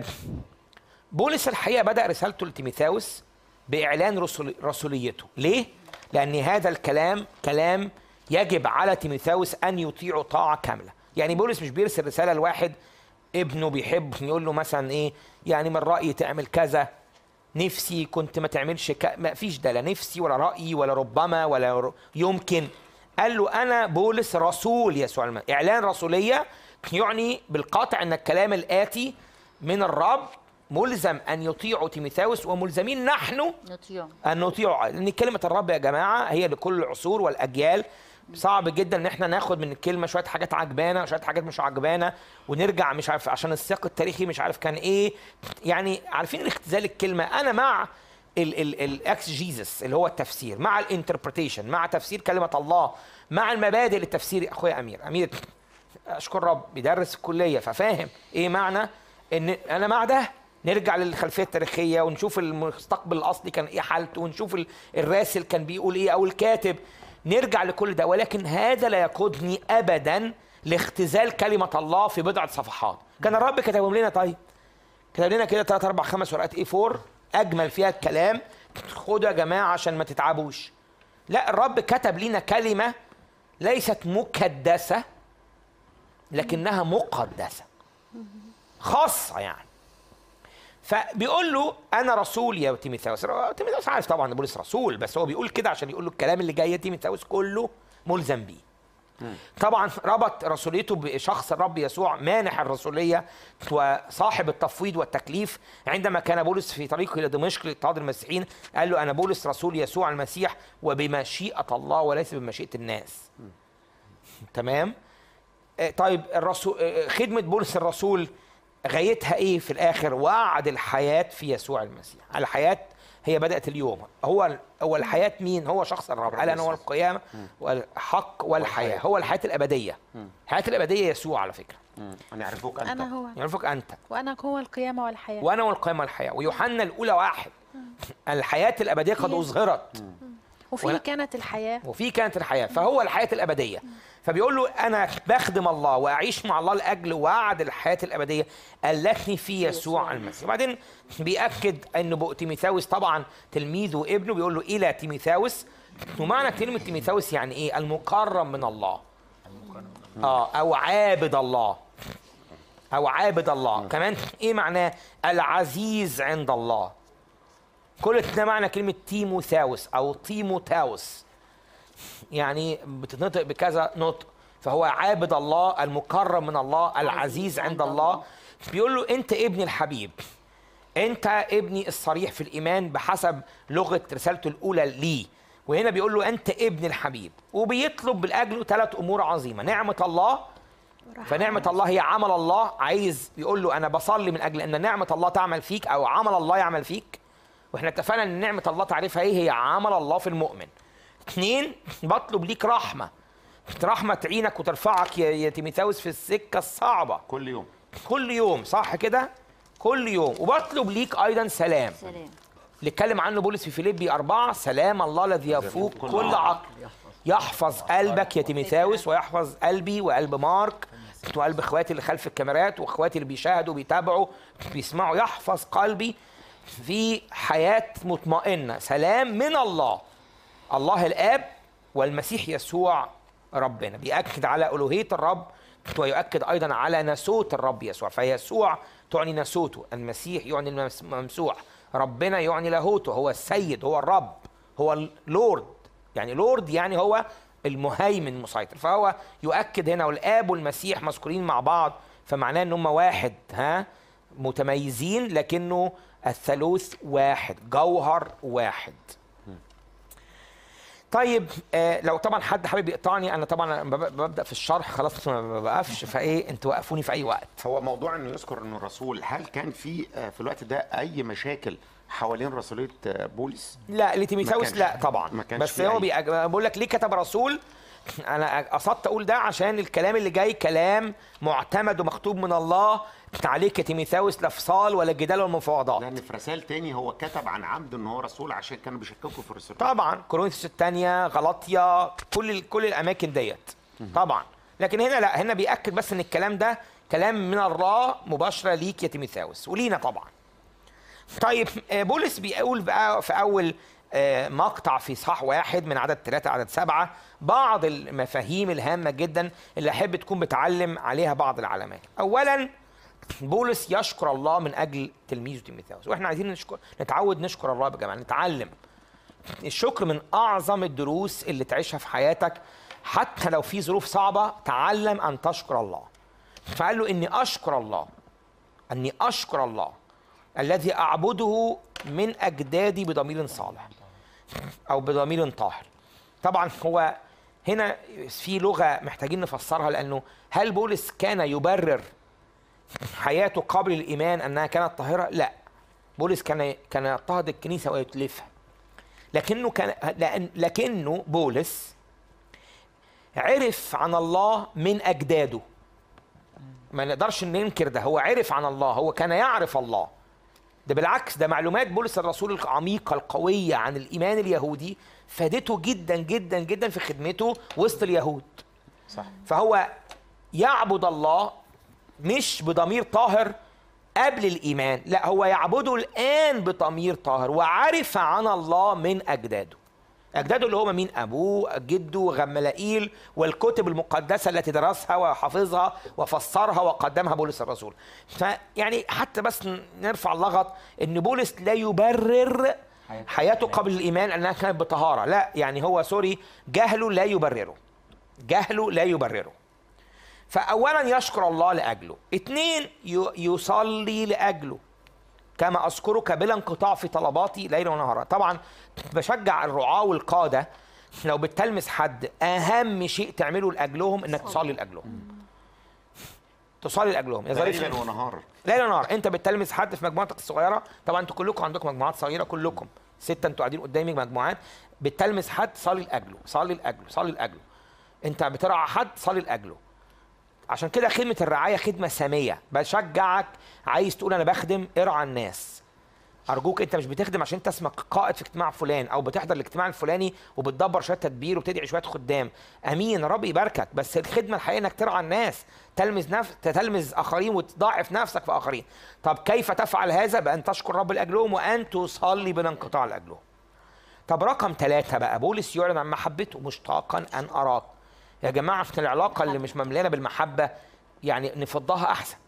بولس الحقيقة بدأ رسالته لتيموثاوس بإعلان رسول رسوليته ليه؟ لأن هذا الكلام كلام يجب على تيموثاوس أن يطيعه طاعة كاملة يعني بولس مش بيرسل رسالة لواحد ابنه بيحبه يقول له مثلا ايه يعني من رأيي تعمل كذا نفسي كنت ما تعملش ك... ما فيش ده لا نفسي ولا رأيي ولا ربما ولا ر... يمكن قال له أنا بولس رسول يسوع المسيح إعلان رسولية يعني بالقطع أن الكلام الآتي من الرب ملزم أن يطيعه تيموثاوس وملزمين نحن نطيع أن نطيعه لأن كلمة الرب يا جماعة هي لكل العصور والأجيال صعب جدا ان احنا ناخد من الكلمه شويه حاجات عجبانه وشويه حاجات مش عجبانه ونرجع مش عارف عشان السياق التاريخي مش عارف كان ايه يعني عارفين الاختزال الكلمه انا مع الاكس جيزس اللي هو التفسير مع الانتربريتيشن مع تفسير كلمه الله مع المبادئ للتفسير اخويا امير امير اشكر رب بيدرس في الكليه ففاهم ايه معنى ان انا مع ده نرجع للخلفيه التاريخيه ونشوف المستقبل الاصلي كان ايه حالته ونشوف ال- الراسل كان بيقول ايه او الكاتب نرجع لكل ده ولكن هذا لا يقودني ابدا لاختزال كلمه الله في بضعه صفحات كان الرب كتبهم لنا طيب كتب لنا كده ثلاث اربع خمس ورقات اي 4 اجمل فيها الكلام خدوا يا جماعه عشان ما تتعبوش لا الرب كتب لنا كلمه ليست مكدسه لكنها مقدسه خاصه يعني فبيقول له انا رسول يا تيموثاوس تيموثاوس عارف طبعا إن بولس رسول بس هو بيقول كده عشان يقول له الكلام اللي جاي تيموثاوس كله ملزم بيه طبعا ربط رسوليته بشخص الرب يسوع مانح الرسوليه وصاحب التفويض والتكليف عندما كان بولس في طريقه الى دمشق لاضطهاد المسيحيين قال له انا بولس رسول يسوع المسيح وبمشيئه الله وليس بمشيئه الناس تمام آه، طيب الرسول آه، خدمه بولس الرسول غايتها ايه في الاخر وعد الحياه في يسوع المسيح الحياه هي بدات اليوم هو هو الحياه مين هو شخص الرب قال انا هو يسوع. القيامه والحق والحياه هو الحياه الابديه الحياه الابديه يسوع على فكره مم. أن يعرفوك أنت انا هو يعرفك انت وانا هو القيامه والحياه وانا والقيامه والحياه ويوحنا الاولى واحد الحياه الابديه قد هي. اظهرت وفيه وأنا- كانت الحياه وفي كانت الحياه فهو الحياه الابديه فبيقول له انا بخدم الله واعيش مع الله لاجل وعد الحياه الابديه التي في يسوع المسيح وبعدين بياكد ان بو- تيميثاوس طبعا تلميذه وابنه بيقول له الى تيميثاوس ومعنى كلمه تيميثاوس يعني ايه المكرم من الله اه او عابد الله او عابد الله كمان ايه معناه العزيز عند الله كل ده معنى كلمه تيموثاوس او تيموثاوس يعني بتتنطق بكذا نطق فهو عابد الله المكرم من الله العزيز عند الله بيقول له انت ابني الحبيب انت ابني الصريح في الايمان بحسب لغه رسالته الاولى ليه وهنا بيقول له انت ابني الحبيب وبيطلب بالاجله ثلاث امور عظيمه نعمه الله فنعمه الله هي عمل الله عايز بيقول له انا بصلي من اجل ان نعمه الله تعمل فيك او عمل الله يعمل فيك واحنا اتفقنا ان نعمه الله تعريفها ايه هي عمل الله في المؤمن اثنين بطلب ليك رحمه رحمه تعينك وترفعك يا يا تيميثاوس في السكه الصعبه كل يوم كل يوم صح كده كل يوم وبطلب ليك ايضا سلام سلام اللي اتكلم عنه بولس في فيليبي أربعة سلام الله الذي يفوق كل كل عقل يحفظ قلبك يا تيميثاوس ويحفظ قلبي وقلب مارك وقلب اخواتي اللي خلف الكاميرات واخواتي اللي بيشاهدوا بيتابعوا بيسمعوا يحفظ قلبي في حياة مطمئنة سلام من الله الله الآب والمسيح يسوع ربنا بيأكد على ألوهية الرب ويؤكد أيضا على نسوت الرب يسوع فيسوع تعني نسوته المسيح يعني الممس- الممسوح ربنا يعني لاهوته هو السيد هو الرب هو اللورد يعني لورد يعني هو المهيمن المسيطر فهو يؤكد هنا والآب والمسيح مذكورين مع بعض فمعناه ان هم واحد ها متميزين لكنه الثالوث واحد جوهر واحد طيب آه لو طبعا حد حابب يقطعني انا طبعا أنا بب- ببدا في الشرح خلاص ما بوقفش فايه انتوا وقفوني في اي وقت هو موضوع انه يذكر انه الرسول هل كان في آه، في الوقت ده اي مشاكل حوالين رسوليه آه، بولس؟ لا لتيميثاوس كانش- لا طبعا ما كانش بس في هو أي- بيأج- بقول لك ليه كتب رسول انا قصدت اقول ده عشان الكلام اللي جاي كلام معتمد ومكتوب من الله عليك يا تيميثاوس لا فصال ولا جدال ولا مفاوضات لان في رسائل تاني هو كتب عن عمد ان هو رسول عشان كانوا بيشككوا في الرسول طبعا كورنثوس الثانيه غلطيا كل ال- كل الاماكن ديت طبعا لكن هنا لا هنا بياكد بس ان الكلام ده كلام من الله مباشره ليك يا تيميثاوس ولينا طبعا طيب آه، بولس بيقول بقى في اول آه، مقطع في صح واحد من عدد ثلاثة عدد سبعة بعض المفاهيم الهامة جدا اللي أحب تكون بتعلم عليها بعض العلامات أولا بولس يشكر الله من أجل تلميذه تيموثاوس وإحنا عايزين نشكر نتعود نشكر الله يا جماعة نتعلم الشكر من اعظم الدروس اللي تعيشها في حياتك حتى لو في ظروف صعبه تعلم ان تشكر الله فقال له اني اشكر الله اني اشكر الله الذي اعبده من اجدادي بضمير صالح او بضمير طاهر طبعا هو هنا في لغه محتاجين نفسرها لانه هل بولس كان يبرر حياته قبل الايمان انها كانت طاهره لا بولس كان كان يضطهد الكنيسه ويتلفها لكنه كان لأن لكنه بولس عرف عن الله من اجداده ما نقدرش ننكر ده هو عرف عن الله هو كان يعرف الله ده بالعكس ده معلومات بولس الرسول العميقه القويه عن الايمان اليهودي فادته جدا جدا جدا في خدمته وسط اليهود صح فهو يعبد الله مش بضمير طاهر قبل الايمان لا هو يعبده الان بضمير طاهر وعرف عن الله من اجداده اجداده اللي هم مين ابوه جده غملائيل والكتب المقدسه التي درسها وحفظها وفسرها وقدمها بولس الرسول فيعني حتى بس نرفع اللغط ان بولس لا يبرر حياته قبل الايمان انها كانت بطهاره لا يعني هو سوري جهله لا يبرره جهله لا يبرره فأولا يشكر الله لأجله اثنين ي- يصلي لأجله كما أذكرك بلا انقطاع في طلباتي ليلا ونهارا طبعا بشجع الرعاة والقادة لو بتلمس حد أهم شيء تعمله لأجلهم إنك تصلي لأجلهم تصلي لأجلهم يا ده ظريف ليلا ونهار ليل نهار انت بتلمس حد في مجموعتك الصغيره طبعا انتوا كلكم عندكم مجموعات صغيره كلكم ستة انتوا قاعدين قدامي مجموعات بتلمس حد صلي لاجله صلي لاجله صلي لاجله انت بترعى حد صلي لاجله عشان كده خدمه الرعايه خدمه ساميه بشجعك عايز تقول انا بخدم ارعى الناس ارجوك انت مش بتخدم عشان انت اسمك قائد في اجتماع فلان او بتحضر الاجتماع الفلاني وبتدبر شويه تدبير وبتدعي شويه خدام امين رب يباركك بس الخدمه الحقيقيه انك ترعى الناس تلمز نفس تلمز اخرين وتضاعف نفسك في اخرين طب كيف تفعل هذا بان تشكر رب لاجلهم وان تصلي بلا انقطاع لاجلهم طب رقم ثلاثة بقى بولس يعلن عن محبته مشتاقا أن أراك يا جماعة في العلاقة اللي مش مملانة بالمحبة يعني نفضها أحسن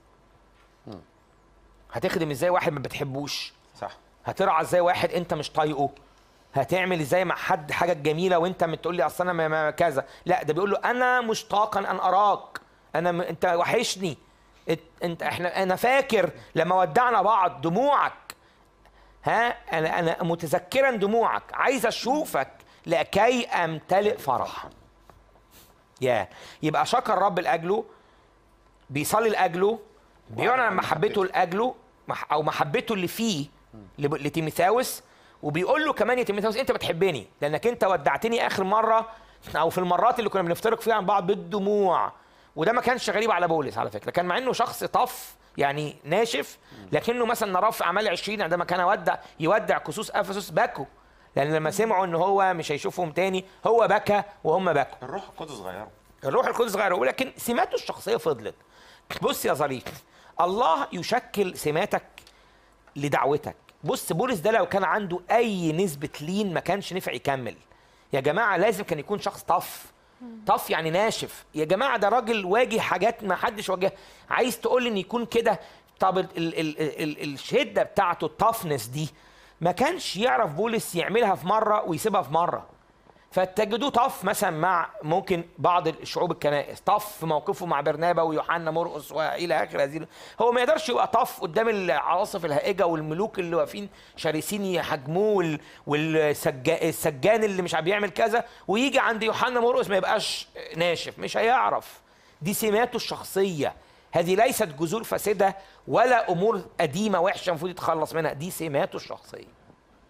هتخدم ازاي واحد ما بتحبوش صح هترعى ازاي واحد انت مش طايقه هتعمل ازاي مع حد حاجه جميله وانت بتقول لي اصل انا ما- ما كذا لا ده بيقول له انا مشتاقا ان اراك انا م... انت وحشني ات- انت احنا انا فاكر لما ودعنا بعض دموعك ها انا انا متذكرا دموعك عايز اشوفك لكي امتلئ فرح يا يبقى شكر رب لاجله بيصلي لاجله بيعلن عن محبته لاجله مح- او محبته اللي فيه لب- لتيموثاوس وبيقول له كمان يا تيموثاوس انت بتحبني لانك انت ودعتني اخر مره او في المرات اللي كنا بنفترق فيها عن بعض بالدموع وده ما كانش غريب على بولس على فكره كان مع انه شخص طف يعني ناشف لكنه مثلا نراه في اعمال 20 عندما كان يودع يودع كسوس افسس بكوا لان لما سمعوا ان هو مش هيشوفهم تاني هو بكى وهم بكوا الروح القدس غيره الروح القدس غيره ولكن سماته الشخصيه فضلت بص يا ظريف الله يشكل سماتك لدعوتك بص بولس ده لو كان عنده اي نسبه لين ما كانش نفع يكمل يا جماعه لازم كان يكون شخص طف طف يعني ناشف يا جماعه ده راجل واجه حاجات ما حدش واجهها عايز تقول لي ان يكون كده طب ال ال ال ال الشده بتاعته الطفنس دي ما كانش يعرف بولس يعملها في مره ويسيبها في مره فتجدوه طف مثلا مع ممكن بعض الشعوب الكنائس طف في موقفه مع برنابا ويوحنا مرقس والى اخر هذه هو ما يقدرش يبقى طف قدام العواصف الهائجه والملوك اللي واقفين شرسين يحاكموه وال- والسجان اللي مش بيعمل كذا ويجي عند يوحنا مرقس ما يبقاش ناشف مش هيعرف دي سماته الشخصيه هذه ليست جذور فاسده ولا امور قديمه وحشه المفروض يتخلص منها دي سماته الشخصيه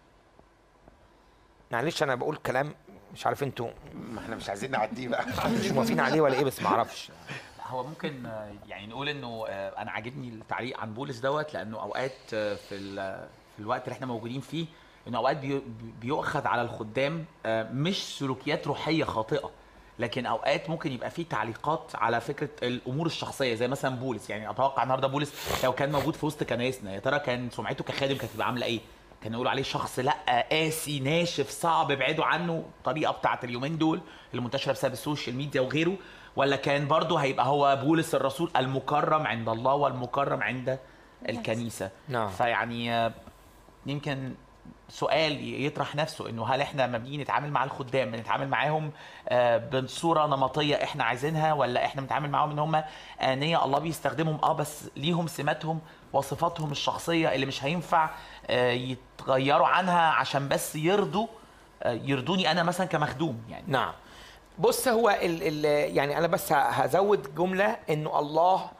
معلش انا بقول كلام مش عارف انتوا ما احنا مش عايزين نعديه بقى مش موافقين عليه ولا ايه بس ما اعرفش هو ممكن آه، يعني نقول انه آه، انا عاجبني التعليق عن بولس دوت لانه اوقات آه، في ال- في الوقت اللي احنا موجودين فيه انه اوقات بي- بيؤخذ على الخدام آه، مش سلوكيات روحيه خاطئه لكن اوقات ممكن يبقى فيه تعليقات على فكره الامور الشخصيه زي مثلا بولس يعني اتوقع النهارده بولس لو كان موجود في وسط كنايسنا يا ترى كان سمعته كخادم كانت تبقى عامله ايه؟ كان يقولوا عليه شخص لا قاسي ناشف صعب ابعدوا عنه الطريقه بتاعت اليومين دول اللي منتشره بسبب السوشيال ميديا وغيره ولا كان برضه هيبقى هو بولس الرسول المكرم عند الله والمكرم عند الكنيسه نعم. فيعني آه، يمكن سؤال يطرح نفسه انه هل احنا لما بنيجي نتعامل مع الخدام بنتعامل معاهم آه، بصوره نمطيه احنا عايزينها ولا احنا بنتعامل معاهم ان هم انيه الله بيستخدمهم اه بس ليهم سماتهم وصفاتهم الشخصيه اللي مش هينفع آه، يتغيروا عنها عشان بس يرضوا آه، يرضوني انا مثلا كمخدوم يعني نعم بص هو ال ال يعني انا بس ه- هزود جمله انه الله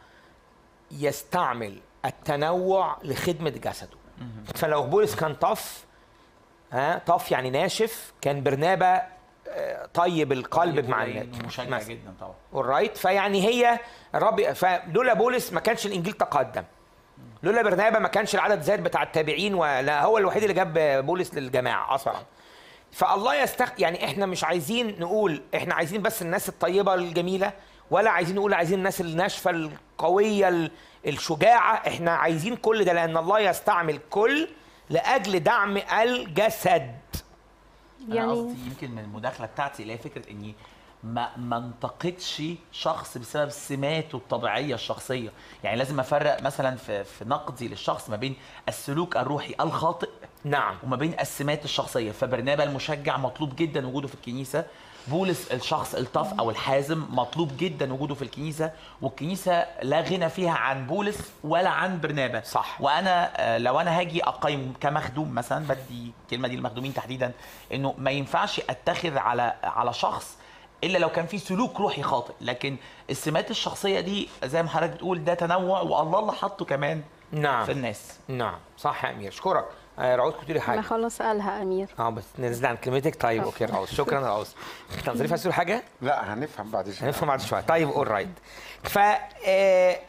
يستعمل التنوع لخدمه جسده فلو بولس كان طف ها طف يعني ناشف كان برنابا آه، طيب القلب مع ولين الناس ومشجع مثلا. جدا طبعا اورايت فيعني هي الرب فلولا بولس ما كانش الانجيل تقدم لولا برنابا ما كانش العدد زاد بتاع التابعين ولا هو الوحيد اللي جاب بولس للجماعه اصلا فالله يستخ يعني احنا مش عايزين نقول احنا عايزين بس الناس الطيبه الجميله ولا عايزين نقول عايزين الناس الناشفه القويه ال- الشجاعه احنا عايزين كل ده لان الله يستعمل كل لاجل دعم الجسد يعني يعني قصدي يمكن من المداخله بتاعتي اللي هي فكره اني ما ما انتقدش شخص بسبب سماته الطبيعيه الشخصيه يعني لازم افرق مثلا في في نقدي للشخص ما بين السلوك الروحي الخاطئ نعم وما بين السمات الشخصيه فبرنابا المشجع مطلوب جدا وجوده في الكنيسه بولس الشخص الطف او الحازم مطلوب جدا وجوده في الكنيسه والكنيسه لا غنى فيها عن بولس ولا عن برنابا صح. وانا آه، لو انا هاجي اقيم كمخدوم مثلا بدي الكلمه دي للمخدومين تحديدا انه ما ينفعش اتخذ على على شخص الا لو كان في سلوك روحي خاطئ لكن السمات الشخصيه دي زي ما حضرتك بتقول ده تنوع والله اللي حطه كمان نعم في الناس نعم صح يا امير اشكرك آه، رعوز كنت تقولي انا حاجه خلاص قالها امير اه بس نزل عن كلمتك طيب اوكي رعوز شكرا رعوز كان ظريف عايز تقول حاجه لا هنفهم بعد شويه هنفهم بعد شويه طيب اول رايت ف آه،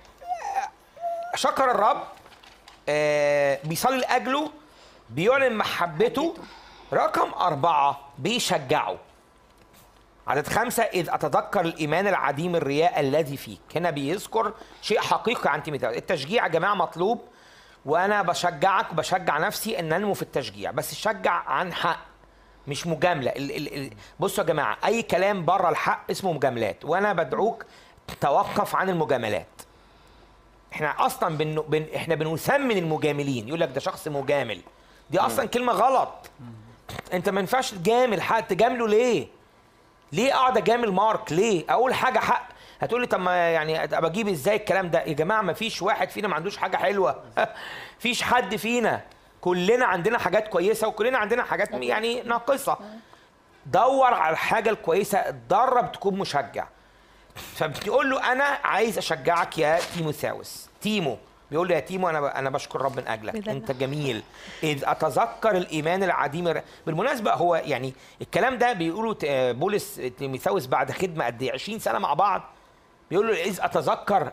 شكر الرب آه، بيصلي لاجله بيعلن محبته رقم أربعة بيشجعه عدد خمسة إذ أتذكر الإيمان العديم الرياء الذي فيك هنا بيذكر شيء حقيقي عن تيموثاوس التشجيع يا جماعة مطلوب وأنا بشجعك وبشجع نفسي أن ننمو في التشجيع بس الشجع عن حق مش مجاملة ال ال ال بصوا يا جماعة أي كلام بره الحق اسمه مجاملات وأنا بدعوك توقف عن المجاملات احنا اصلا بن... بن... احنا بنثمن المجاملين يقول لك ده شخص مجامل دي اصلا كلمه غلط انت ما ينفعش تجامل حد تجامله ليه ليه اقعد اجامل مارك ليه اقول حاجه حق هتقول لي طب ما يعني ابقى اجيب ازاي الكلام ده يا جماعه ما فيش واحد فينا ما عندوش حاجه حلوه فيش حد فينا كلنا عندنا حاجات كويسه وكلنا عندنا حاجات يعني ناقصه دور على الحاجه الكويسه اتدرب تكون مشجع فبتقول له انا عايز اشجعك يا تيموثاوس تيمو بيقول له يا تيمو انا انا بشكر رب من اجلك بدلع. انت جميل اذ اتذكر الايمان العديم الر- بالمناسبه هو يعني الكلام ده بيقولوا ت- آه، بولس تيموثاوس بعد خدمه قد ايه 20 سنه مع بعض بيقول له اذ اتذكر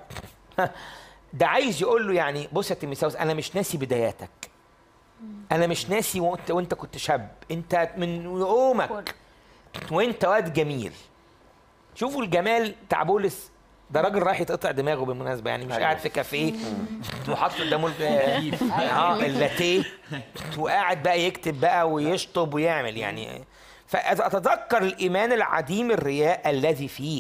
ده عايز يقول له يعني بص يا تيموثاوس انا مش ناسي بداياتك انا مش ناسي وانت وانت كنت شاب انت من يومك وانت واد جميل شوفوا الجمال بتاع بولس ده راجل رايح يتقطع دماغه بالمناسبه يعني مش أيوة. قاعد في كافيه وحاطط قدامه ال- اه اللاتيه وقاعد بقى يكتب بقى ويشطب ويعمل يعني فأتذكر الإيمان العديم الرياء الذي فيك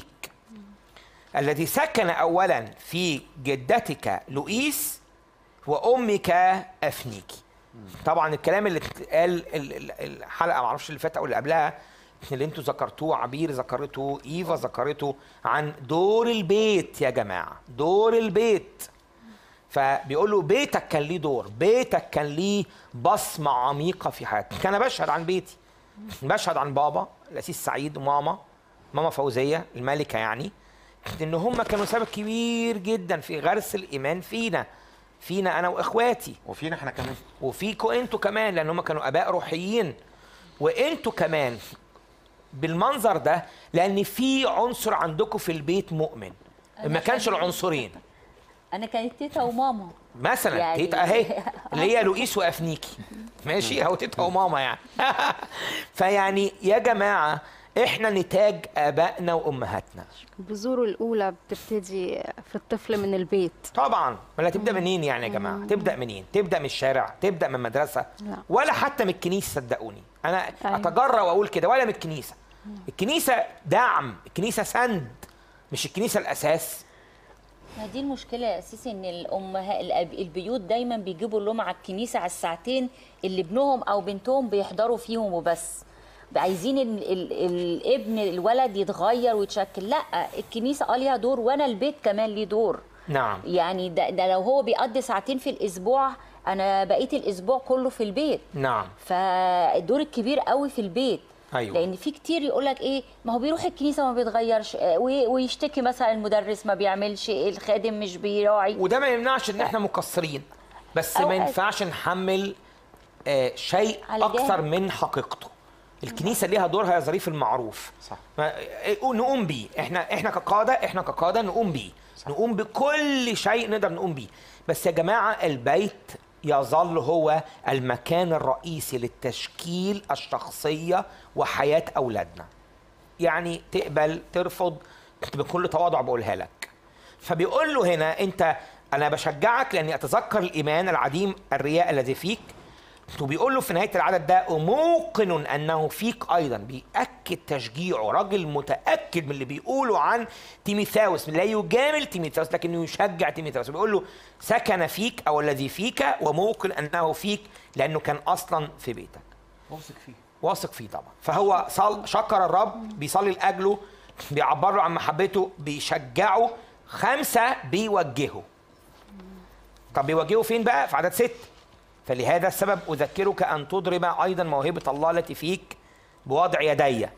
الذي سكن أولا في جدتك لؤيس وأمك أفنيكي طبعا الكلام اللي اتقال ال- ال- الحلقه ما اعرفش اللي فاتت او اللي قبلها اللي انتوا ذكرتوه عبير ذكرته ايفا ذكرته عن دور البيت يا جماعه دور البيت فبيقول له بيتك كان ليه دور بيتك كان ليه بصمه عميقه في حياتك انا بشهد عن بيتي بشهد عن بابا الاسيس سعيد وماما ماما فوزيه الملكه يعني ان هم كانوا سبب كبير جدا في غرس الايمان فينا فينا انا واخواتي وفينا احنا كمان وفيكوا انتوا كمان لان هم كانوا اباء روحيين وانتوا كمان بالمنظر ده لان في عنصر عندكم في البيت مؤمن ما كانش العنصرين انا كانت تيتا وماما مثلا يعني- تيتا اهي اللي هي لؤيس وافنيكي ماشي اهو تيتا وماما يعني فيعني يا جماعه احنا نتاج ابائنا وامهاتنا البذور الاولى بتبتدي في الطفل من البيت طبعا ولا تبدا منين يعني يا جماعه تبدا منين تبدا من الشارع تبدا من مدرسه لا. ولا حتى من الكنيسه صدقوني انا أيوة. اتجرأ واقول كده ولا من الكنيسه الكنيسه دعم الكنيسه سند مش الكنيسه الاساس ما دي المشكلة يا أساسي إن الأمهات الأب- البيوت دايما بيجيبوا اللوم على الكنيسة على الساعتين اللي ابنهم أو بنتهم بيحضروا فيهم وبس عايزين ال ال الابن الولد يتغير ويتشكل لا الكنيسة اه ليها دور وأنا البيت كمان ليه دور نعم يعني ده, ده لو هو بيقضي ساعتين في الأسبوع أنا بقيت الأسبوع كله في البيت نعم فالدور الكبير قوي في البيت أيوة. لان في كتير يقول لك ايه ما هو بيروح الكنيسه ما بيتغيرش آه، وي- ويشتكي مثلا المدرس ما بيعملش الخادم مش بيراعي وده ما يمنعش ان احنا مقصرين بس ما أوقات. ينفعش نحمل آه شيء على اكثر جهل. من حقيقته الكنيسه ليها دورها يا ظريف المعروف صح. ما إيه، نقوم بيه احنا احنا كقاده احنا كقاده نقوم بيه نقوم بكل شيء نقدر نقوم بيه بس يا جماعه البيت يظل هو المكان الرئيسي للتشكيل الشخصيه وحياه اولادنا يعني تقبل ترفض بكل تواضع بقولها لك فبيقول له هنا انت انا بشجعك لاني اتذكر الايمان العديم الرياء الذي فيك وبيقول له في نهايه العدد ده وموقن انه فيك ايضا بياكد تشجيعه راجل متاكد من اللي بيقوله عن تيميثاوس لا يجامل تيميثاوس لكنه يشجع تيميثاوس بيقول له سكن فيك او الذي فيك وموقن انه فيك لانه كان اصلا في بيتك واثق فيه واثق فيه طبعا فهو صل شكر الرب بيصلي لاجله بيعبر له عن محبته بيشجعه خمسه بيوجهه طب بيوجهه فين بقى في عدد ست فلهذا السبب اذكرك ان تضرب ايضا موهبه الله التي فيك بوضع يدي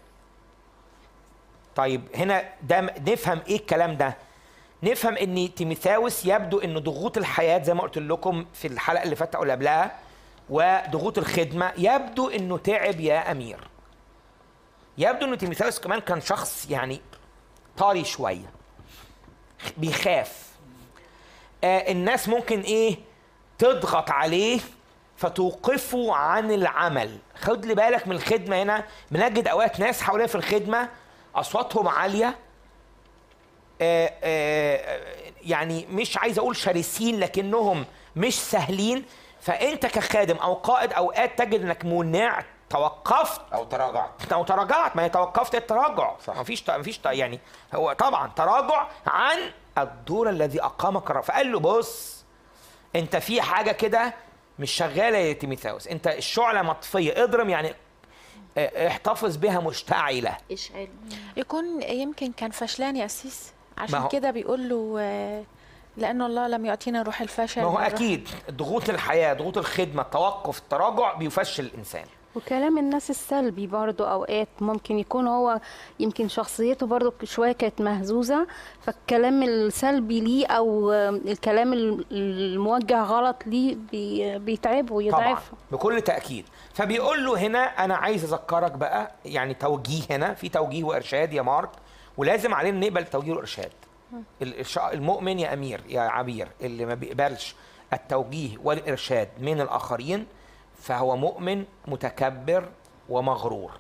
طيب هنا ده نفهم ايه الكلام ده نفهم ان تيميثاوس يبدو ان ضغوط الحياه زي ما قلت لكم في الحلقه اللي فاتت او اللي قبلها وضغوط الخدمه يبدو انه تعب يا امير يبدو انه تيموثاوس كمان كان شخص يعني طري شويه بيخاف آه الناس ممكن ايه تضغط عليه فتوقفه عن العمل خد لي بالك من الخدمه هنا بنجد اوقات ناس حوالينا في الخدمه اصواتهم عاليه آه، آه، يعني مش عايز اقول شرسين لكنهم مش سهلين فانت كخادم او قائد اوقات تجد انك مناع توقفت او تراجعت او تراجعت ما هي توقفت التراجع صح. ما فيش ما فيش يعني هو طبعا تراجع عن الدور الذي اقامك الرب فقال له بص انت في حاجه كده مش شغاله يا تيميثاوس انت الشعله مطفيه اضرم يعني اه، احتفظ بها مشتعله اشعل يكون يمكن كان فشلان يا أسيس ما عشان هو- كده بيقول له آه، لأنه الله لم يعطينا روح الفشل ما هو بل روح- اكيد ضغوط الحياه ضغوط الخدمه التوقف التراجع بيفشل الانسان وكلام الناس السلبي برضو اوقات ممكن يكون هو يمكن شخصيته برضو شويه كانت مهزوزه فالكلام السلبي ليه او الكلام الموجه غلط ليه بي- بيتعبه طبعا ويضعفه بكل تاكيد فبيقول له هنا انا عايز اذكرك بقى يعني توجيه هنا في توجيه وارشاد يا مارك ولازم علينا نقبل توجيه وارشاد الإرشا- المؤمن يا امير يا عبير اللي ما بيقبلش التوجيه والارشاد من الاخرين فهو مؤمن متكبر ومغرور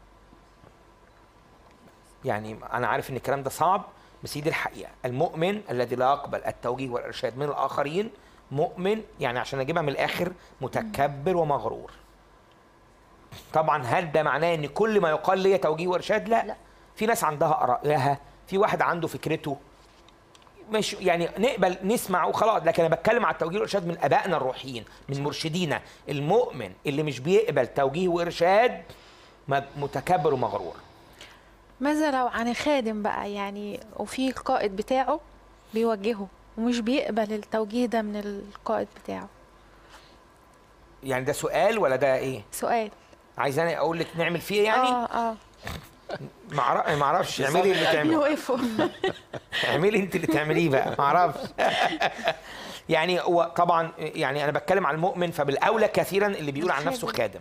يعني انا عارف ان الكلام ده صعب بس هي دي الحقيقه المؤمن الذي لا يقبل التوجيه والارشاد من الاخرين مؤمن يعني عشان اجيبها من الاخر متكبر ومغرور طبعا هل ده معناه ان كل ما يقال لي توجيه وارشاد لا, لا. في ناس عندها ارائها في واحد عنده فكرته مش يعني نقبل نسمع وخلاص لكن انا بتكلم على التوجيه والارشاد من ابائنا الروحيين من مرشدينا المؤمن اللي مش بيقبل توجيه وارشاد م- متكبر ومغرور ماذا لو عن خادم بقى يعني وفي القائد بتاعه بيوجهه ومش بيقبل التوجيه ده من القائد بتاعه يعني ده سؤال ولا ده ايه سؤال عايز انا اقول لك نعمل فيه يعني اه اه ما أعرف- ما اعرفش اعملي اللي تعمليه نوقفه اعملي انت اللي تعمليه بقى ما اعرفش يعني هو طبعا يعني انا بتكلم عن المؤمن فبالاولى كثيرا اللي بيقول عن نفسه خادم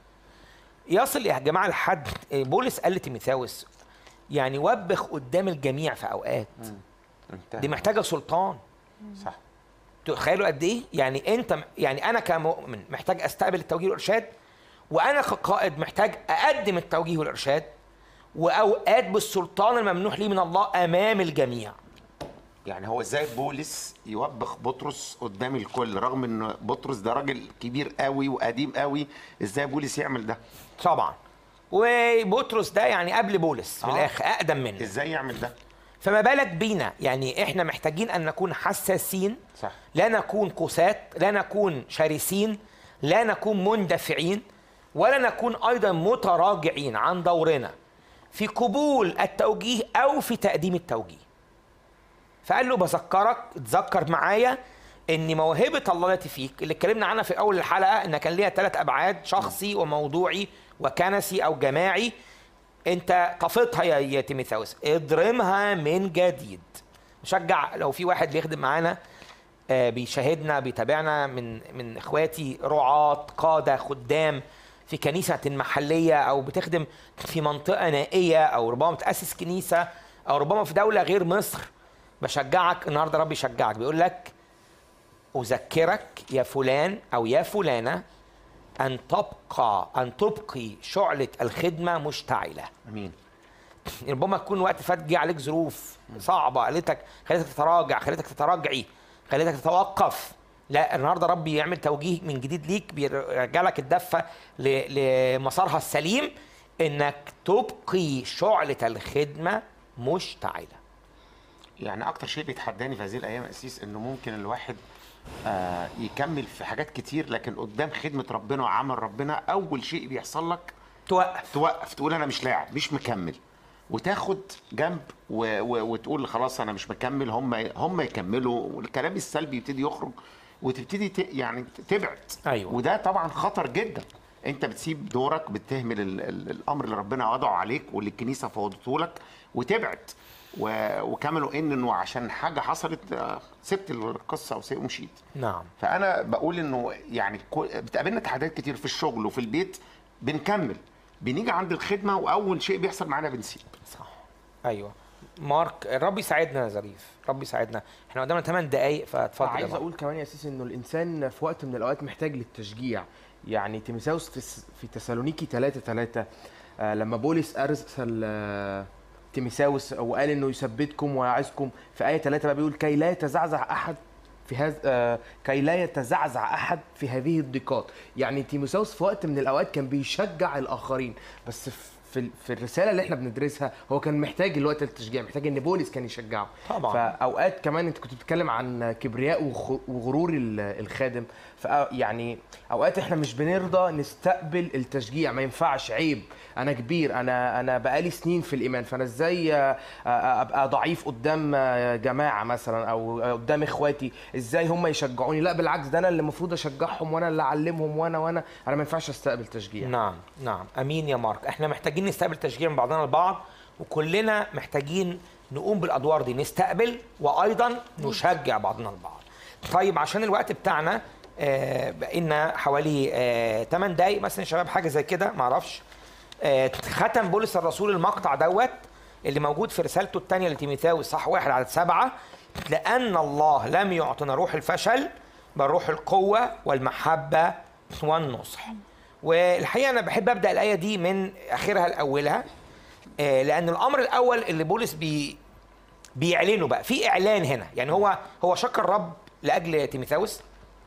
يصل يا جماعه لحد بولس قال لتيموثاوس يعني وبخ قدام الجميع في اوقات انتهى. دي محتاجه سلطان صح تخيلوا قد ايه يعني انت يعني انا كمؤمن محتاج استقبل التوجيه والارشاد وانا كقائد محتاج اقدم التوجيه والارشاد واوقات بالسلطان الممنوح لي من الله امام الجميع يعني هو ازاي بولس يوبخ بطرس قدام الكل رغم ان بطرس ده راجل كبير قوي وقديم قوي ازاي بولس يعمل ده طبعا وبطرس ده يعني قبل بولس من آه. الاخر اقدم منه ازاي يعمل ده فما بالك بينا يعني احنا محتاجين ان نكون حساسين صح لا نكون قساة لا نكون شرسين لا نكون مندفعين ولا نكون ايضا متراجعين عن دورنا في قبول التوجيه او في تقديم التوجيه فقال له بذكرك اتذكر معايا ان موهبه الله التي فيك اللي اتكلمنا عنها في اول الحلقه ان كان ليها ثلاث ابعاد شخصي وموضوعي وكنسي او جماعي انت طفتها يا يا تيميثاوس اضرمها من جديد مشجع لو في واحد بيخدم معانا آه، بيشاهدنا بيتابعنا من من اخواتي رعاة قادة خدام في كنيسة محلية أو بتخدم في منطقة نائية أو ربما بتأسس كنيسة أو ربما في دولة غير مصر بشجعك النهاردة ربي يشجعك بيقول لك أذكرك يا فلان أو يا فلانة أن تبقى أن تبقي شعلة الخدمة مشتعلة امين ربما تكون وقت فات جه عليك ظروف صعبه قالتك خلتك تتراجع خلتك تتراجعي خلتك تتوقف لا النهارده ربي يعمل توجيه من جديد ليك بيرجع لك الدفه ل- لمسارها السليم انك تبقي شعله الخدمه مشتعله يعني اكتر شيء بيتحداني في هذه الايام يا اسيس انه ممكن الواحد آه يكمل في حاجات كتير لكن قدام خدمه ربنا وعمل ربنا اول شيء بيحصل لك توقف توقف تقول انا مش لاعب مش مكمل وتاخد جنب و... و... وتقول خلاص انا مش مكمل هم هم يكملوا والكلام السلبي يبتدي يخرج وتبتدي ت... يعني تبعد أيوة. وده طبعا خطر جدا انت بتسيب دورك بتهمل ال... ال... الامر اللي ربنا وضعه عليك واللي الكنيسه فوضته لك وتبعد و- وكملوا ان انه عشان حاجه حصلت آه، سبت القصه وسي- ومشيت نعم فانا بقول انه يعني كو- بتقابلنا تحديات كتير في الشغل وفي البيت بنكمل بنيجي عند الخدمه واول شيء بيحصل معانا بنسيب صح ايوه مارك الرب يساعدنا يا ظريف رب يساعدنا احنا قدامنا 8 دقايق فاتفضل يا عايز مارك. اقول كمان يا سيسي انه الانسان في وقت من الاوقات محتاج للتشجيع يعني تيموثاوس في س- في تسالونيكي 3 3 آه لما بولس ارسل آه تيموثاوس وقال انه يثبتكم ويعظكم في ايه 3 بقى بيقول كي لا يتزعزع احد في هذا آه كي لا يتزعزع احد في هذه الضيقات يعني تيموثاوس في وقت من الاوقات كان بيشجع الاخرين بس في في في الرساله اللي احنا بندرسها هو كان محتاج الوقت التشجيع محتاج ان بولس كان يشجعه طبعاً. فاوقات كمان انت كنت بتتكلم عن كبرياء وخ- وغرور ال- الخادم ف يعني اوقات احنا مش بنرضى نستقبل التشجيع ما ينفعش عيب انا كبير انا انا بقالي سنين في الايمان فانا ازاي آه، آه، ابقى ضعيف قدام آه، جماعه مثلا او آه، قدام اخواتي ازاي هم يشجعوني لا بالعكس ده انا اللي المفروض اشجعهم وانا اللي اعلمهم وانا وانا انا ما ينفعش استقبل تشجيع نعم نعم امين يا مارك احنا محتاجين نستقبل تشجيع من بعضنا البعض وكلنا محتاجين نقوم بالادوار دي نستقبل وايضا نشجع بعضنا البعض طيب عشان الوقت بتاعنا آه بقينا حوالي آه 8 دقايق مثلا يا شباب حاجه زي كده معرفش آه ختم بولس الرسول المقطع دوت اللي موجود في رسالته الثانيه لتيموثاوس صح واحد عدد سبعه لان الله لم يعطنا روح الفشل بل روح القوه والمحبه والنصح والحقيقه انا بحب ابدا الايه دي من اخرها لاولها آه، لان الامر الاول اللي بولس بي بيعلنه بقى في اعلان هنا يعني هو هو شكر الرب لاجل تيموثاوس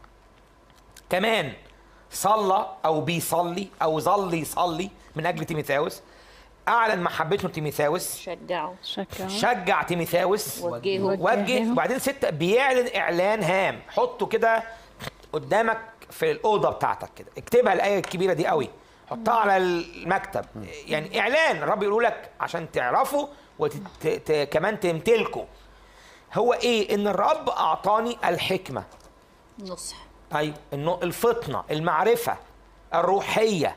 كمان صلى او بيصلي او ظل يصلي من اجل تيموثاوس اعلن محبته لتيموثاوس شجعوا شكرا شجع تيموثاوس وجهوا وجه وبعدين ستة بيعلن اعلان هام حطه كده قدامك في الاوضه بتاعتك كده اكتبها الايه الكبيره دي قوي حطها على المكتب يعني اعلان الرب يقول لك عشان تعرفوا وكمان تمتلكوا هو ايه ان الرب اعطاني الحكمه نصح ايوه انه الفطنه المعرفه الروحيه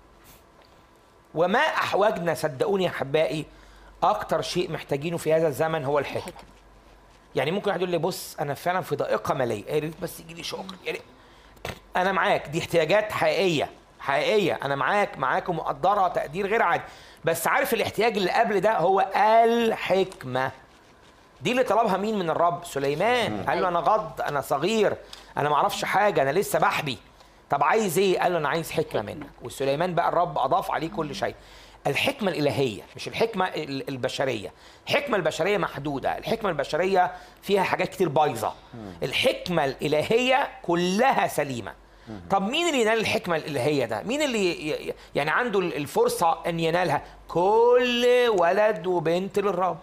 وما احوجنا صدقوني يا احبائي اكتر شيء محتاجينه في هذا الزمن هو الحكمه حكمة. يعني ممكن واحد يقول لي بص انا فعلا في ضائقه ماليه يا ريت بس يجي لي شغل يا ريت انا معاك دي احتياجات حقيقيه حقيقيه انا معاك معاك ومقدرها تقدير غير عادي بس عارف الاحتياج اللي قبل ده هو الحكمه دي اللي طلبها مين من الرب سليمان قال له انا غض انا صغير انا ما اعرفش حاجه انا لسه بحبي طب عايز ايه قال له انا عايز حكمه منك وسليمان بقى الرب اضاف عليه كل شيء الحكمه الالهيه مش الحكمه ال- البشريه الحكمه البشريه محدوده الحكمه البشريه فيها حاجات كتير بايظه الحكمه الالهيه كلها سليمه طب مين اللي ينال الحكمه الالهيه ده مين اللي ي- ي- يعني عنده الفرصه ان ينالها كل ولد وبنت للرب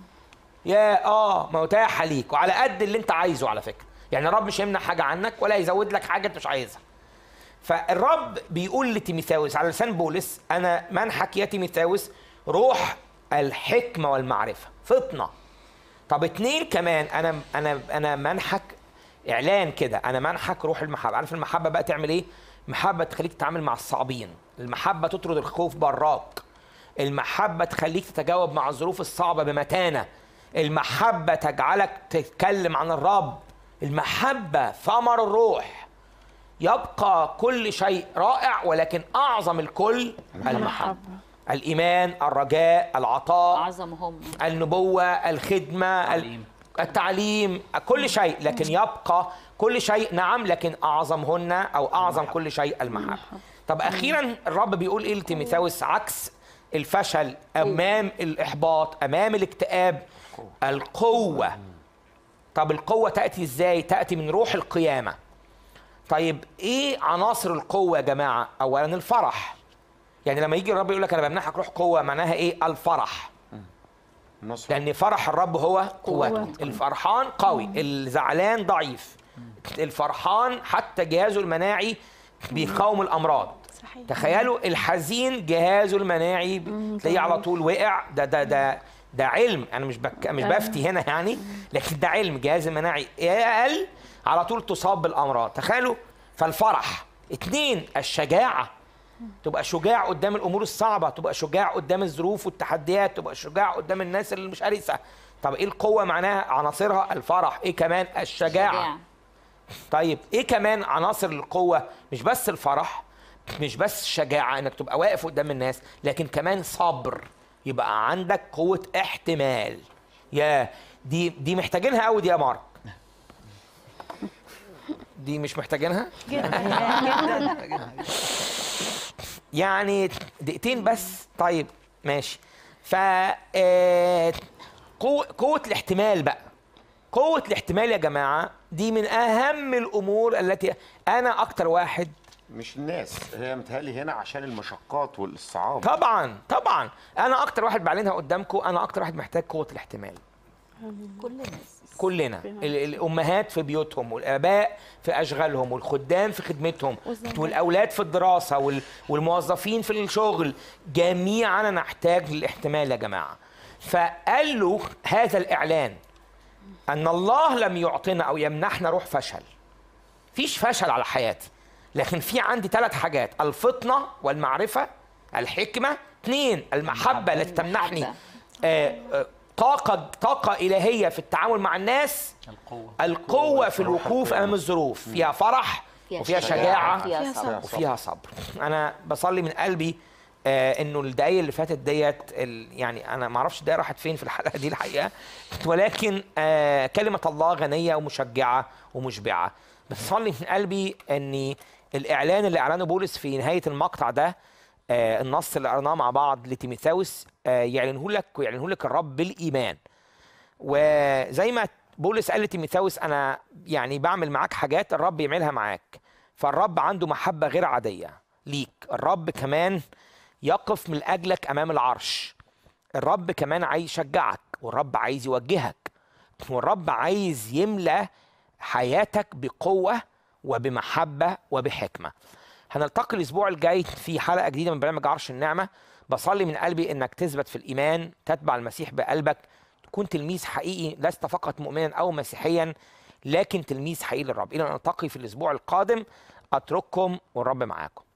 يا اه متاحه ليك وعلى قد اللي انت عايزه على فكره يعني الرب مش هيمنع حاجه عنك ولا يزود لك حاجه انت مش عايزها فالرب بيقول لتيموثاوس على لسان بولس انا منحك يا تيموثاوس روح الحكمه والمعرفه فطنه طب اتنين كمان انا انا انا منحك اعلان كده انا منحك روح المحبه عارف المحبه بقى تعمل ايه المحبه تخليك تتعامل مع الصعبين المحبه تطرد الخوف براك المحبه تخليك تتجاوب مع الظروف الصعبه بمتانه المحبه تجعلك تتكلم عن الرب المحبه ثمر الروح يبقى كل شيء رائع ولكن اعظم الكل المحبه الايمان الرجاء العطاء اعظمهم النبوة الخدمة التعليم. التعليم كل شيء لكن يبقى كل شيء نعم لكن أعظمهن أو أعظم كل شيء المحبة طب أخيرا الرب بيقول إيه لتيموثاوس عكس الفشل أمام الإحباط أمام الاكتئاب القوة طب القوة تأتي إزاي تأتي من روح القيامة طيب إيه عناصر القوة يا جماعة أولا الفرح يعني لما يجي الرب يقول لك أنا بمنحك روح قوة معناها إيه الفرح النصح لان فرح الرب هو قوته قوته. الفرحان قوي الزعلان ضعيف الفرحان حتى جهازه المناعي بيقاوم الامراض صحيح تخيلوا الحزين جهازه المناعي تلاقيه على طول وقع ده ده ده ده علم انا مش بك مش بفتي هنا يعني لكن ده علم جهاز المناعي اقل على طول تصاب بالامراض تخيلوا فالفرح اتنين الشجاعه تبقى شجاع قدام الامور الصعبه تبقى شجاع قدام الظروف والتحديات تبقى شجاع قدام الناس اللي مش قارسه طب ايه القوه معناها عناصرها الفرح ايه كمان الشجاعه شجاع. طيب ايه كمان عناصر القوه مش بس الفرح مش بس الشجاعه انك تبقى واقف قدام الناس لكن كمان صبر يبقى عندك قوه احتمال يا دي دي محتاجينها قوي دي يا مارك دي مش محتاجينها يعني دقيقتين بس طيب ماشي ف آه، قوة قوة الاحتمال بقى قوة الاحتمال يا جماعة دي من أهم الأمور التي أنا أكتر واحد مش الناس هي متهيألي هنا عشان المشقات والصعاب طبعا طبعا أنا أكتر واحد بعلنها قدامكم أنا أكتر واحد محتاج قوة الاحتمال كل الناس كلنا ال- الامهات في بيوتهم والاباء في اشغالهم والخدام في خدمتهم والاولاد في الدراسه وال- والموظفين في الشغل جميعا نحتاج للاحتمال يا جماعه فقال له هذا الاعلان ان الله لم يعطينا او يمنحنا روح فشل فيش فشل على حياتي لكن في عندي ثلاث حاجات الفطنه والمعرفه الحكمه اثنين المحبه التي تمنحني المحبة. آه، آه، طاقه طاقه الهيه في التعامل مع الناس القوه القوه في الوقوف امام الظروف فيها فرح وفيها شجاعه فيها صبر وفيها صبر انا بصلي من قلبي آه انه الدقايق اللي فاتت ديت ال- يعني انا ما اعرفش الدقايق راحت فين في الحلقه دي الحقيقه ولكن آه كلمه الله غنيه ومشجعه ومشبعه بصلي من قلبي ان الاعلان اللي اعلنه بولس في نهايه المقطع ده آه النص اللي قرناه مع بعض لتيموثاوس آه يعلنه لك ويعلنه لك الرب بالايمان وزي ما بولس قال لتيموثاوس انا يعني بعمل معاك حاجات الرب يعملها معاك فالرب عنده محبه غير عاديه ليك الرب كمان يقف من اجلك امام العرش الرب كمان عايز يشجعك والرب عايز يوجهك والرب عايز يملى حياتك بقوه وبمحبه وبحكمه هنلتقي الاسبوع الجاي في حلقه جديده من برنامج عرش النعمه بصلي من قلبي انك تثبت في الايمان تتبع المسيح بقلبك تكون تلميذ حقيقي لست فقط مؤمنا او مسيحيا لكن تلميذ حقيقي للرب الى ان نلتقي في الاسبوع القادم اترككم والرب معاكم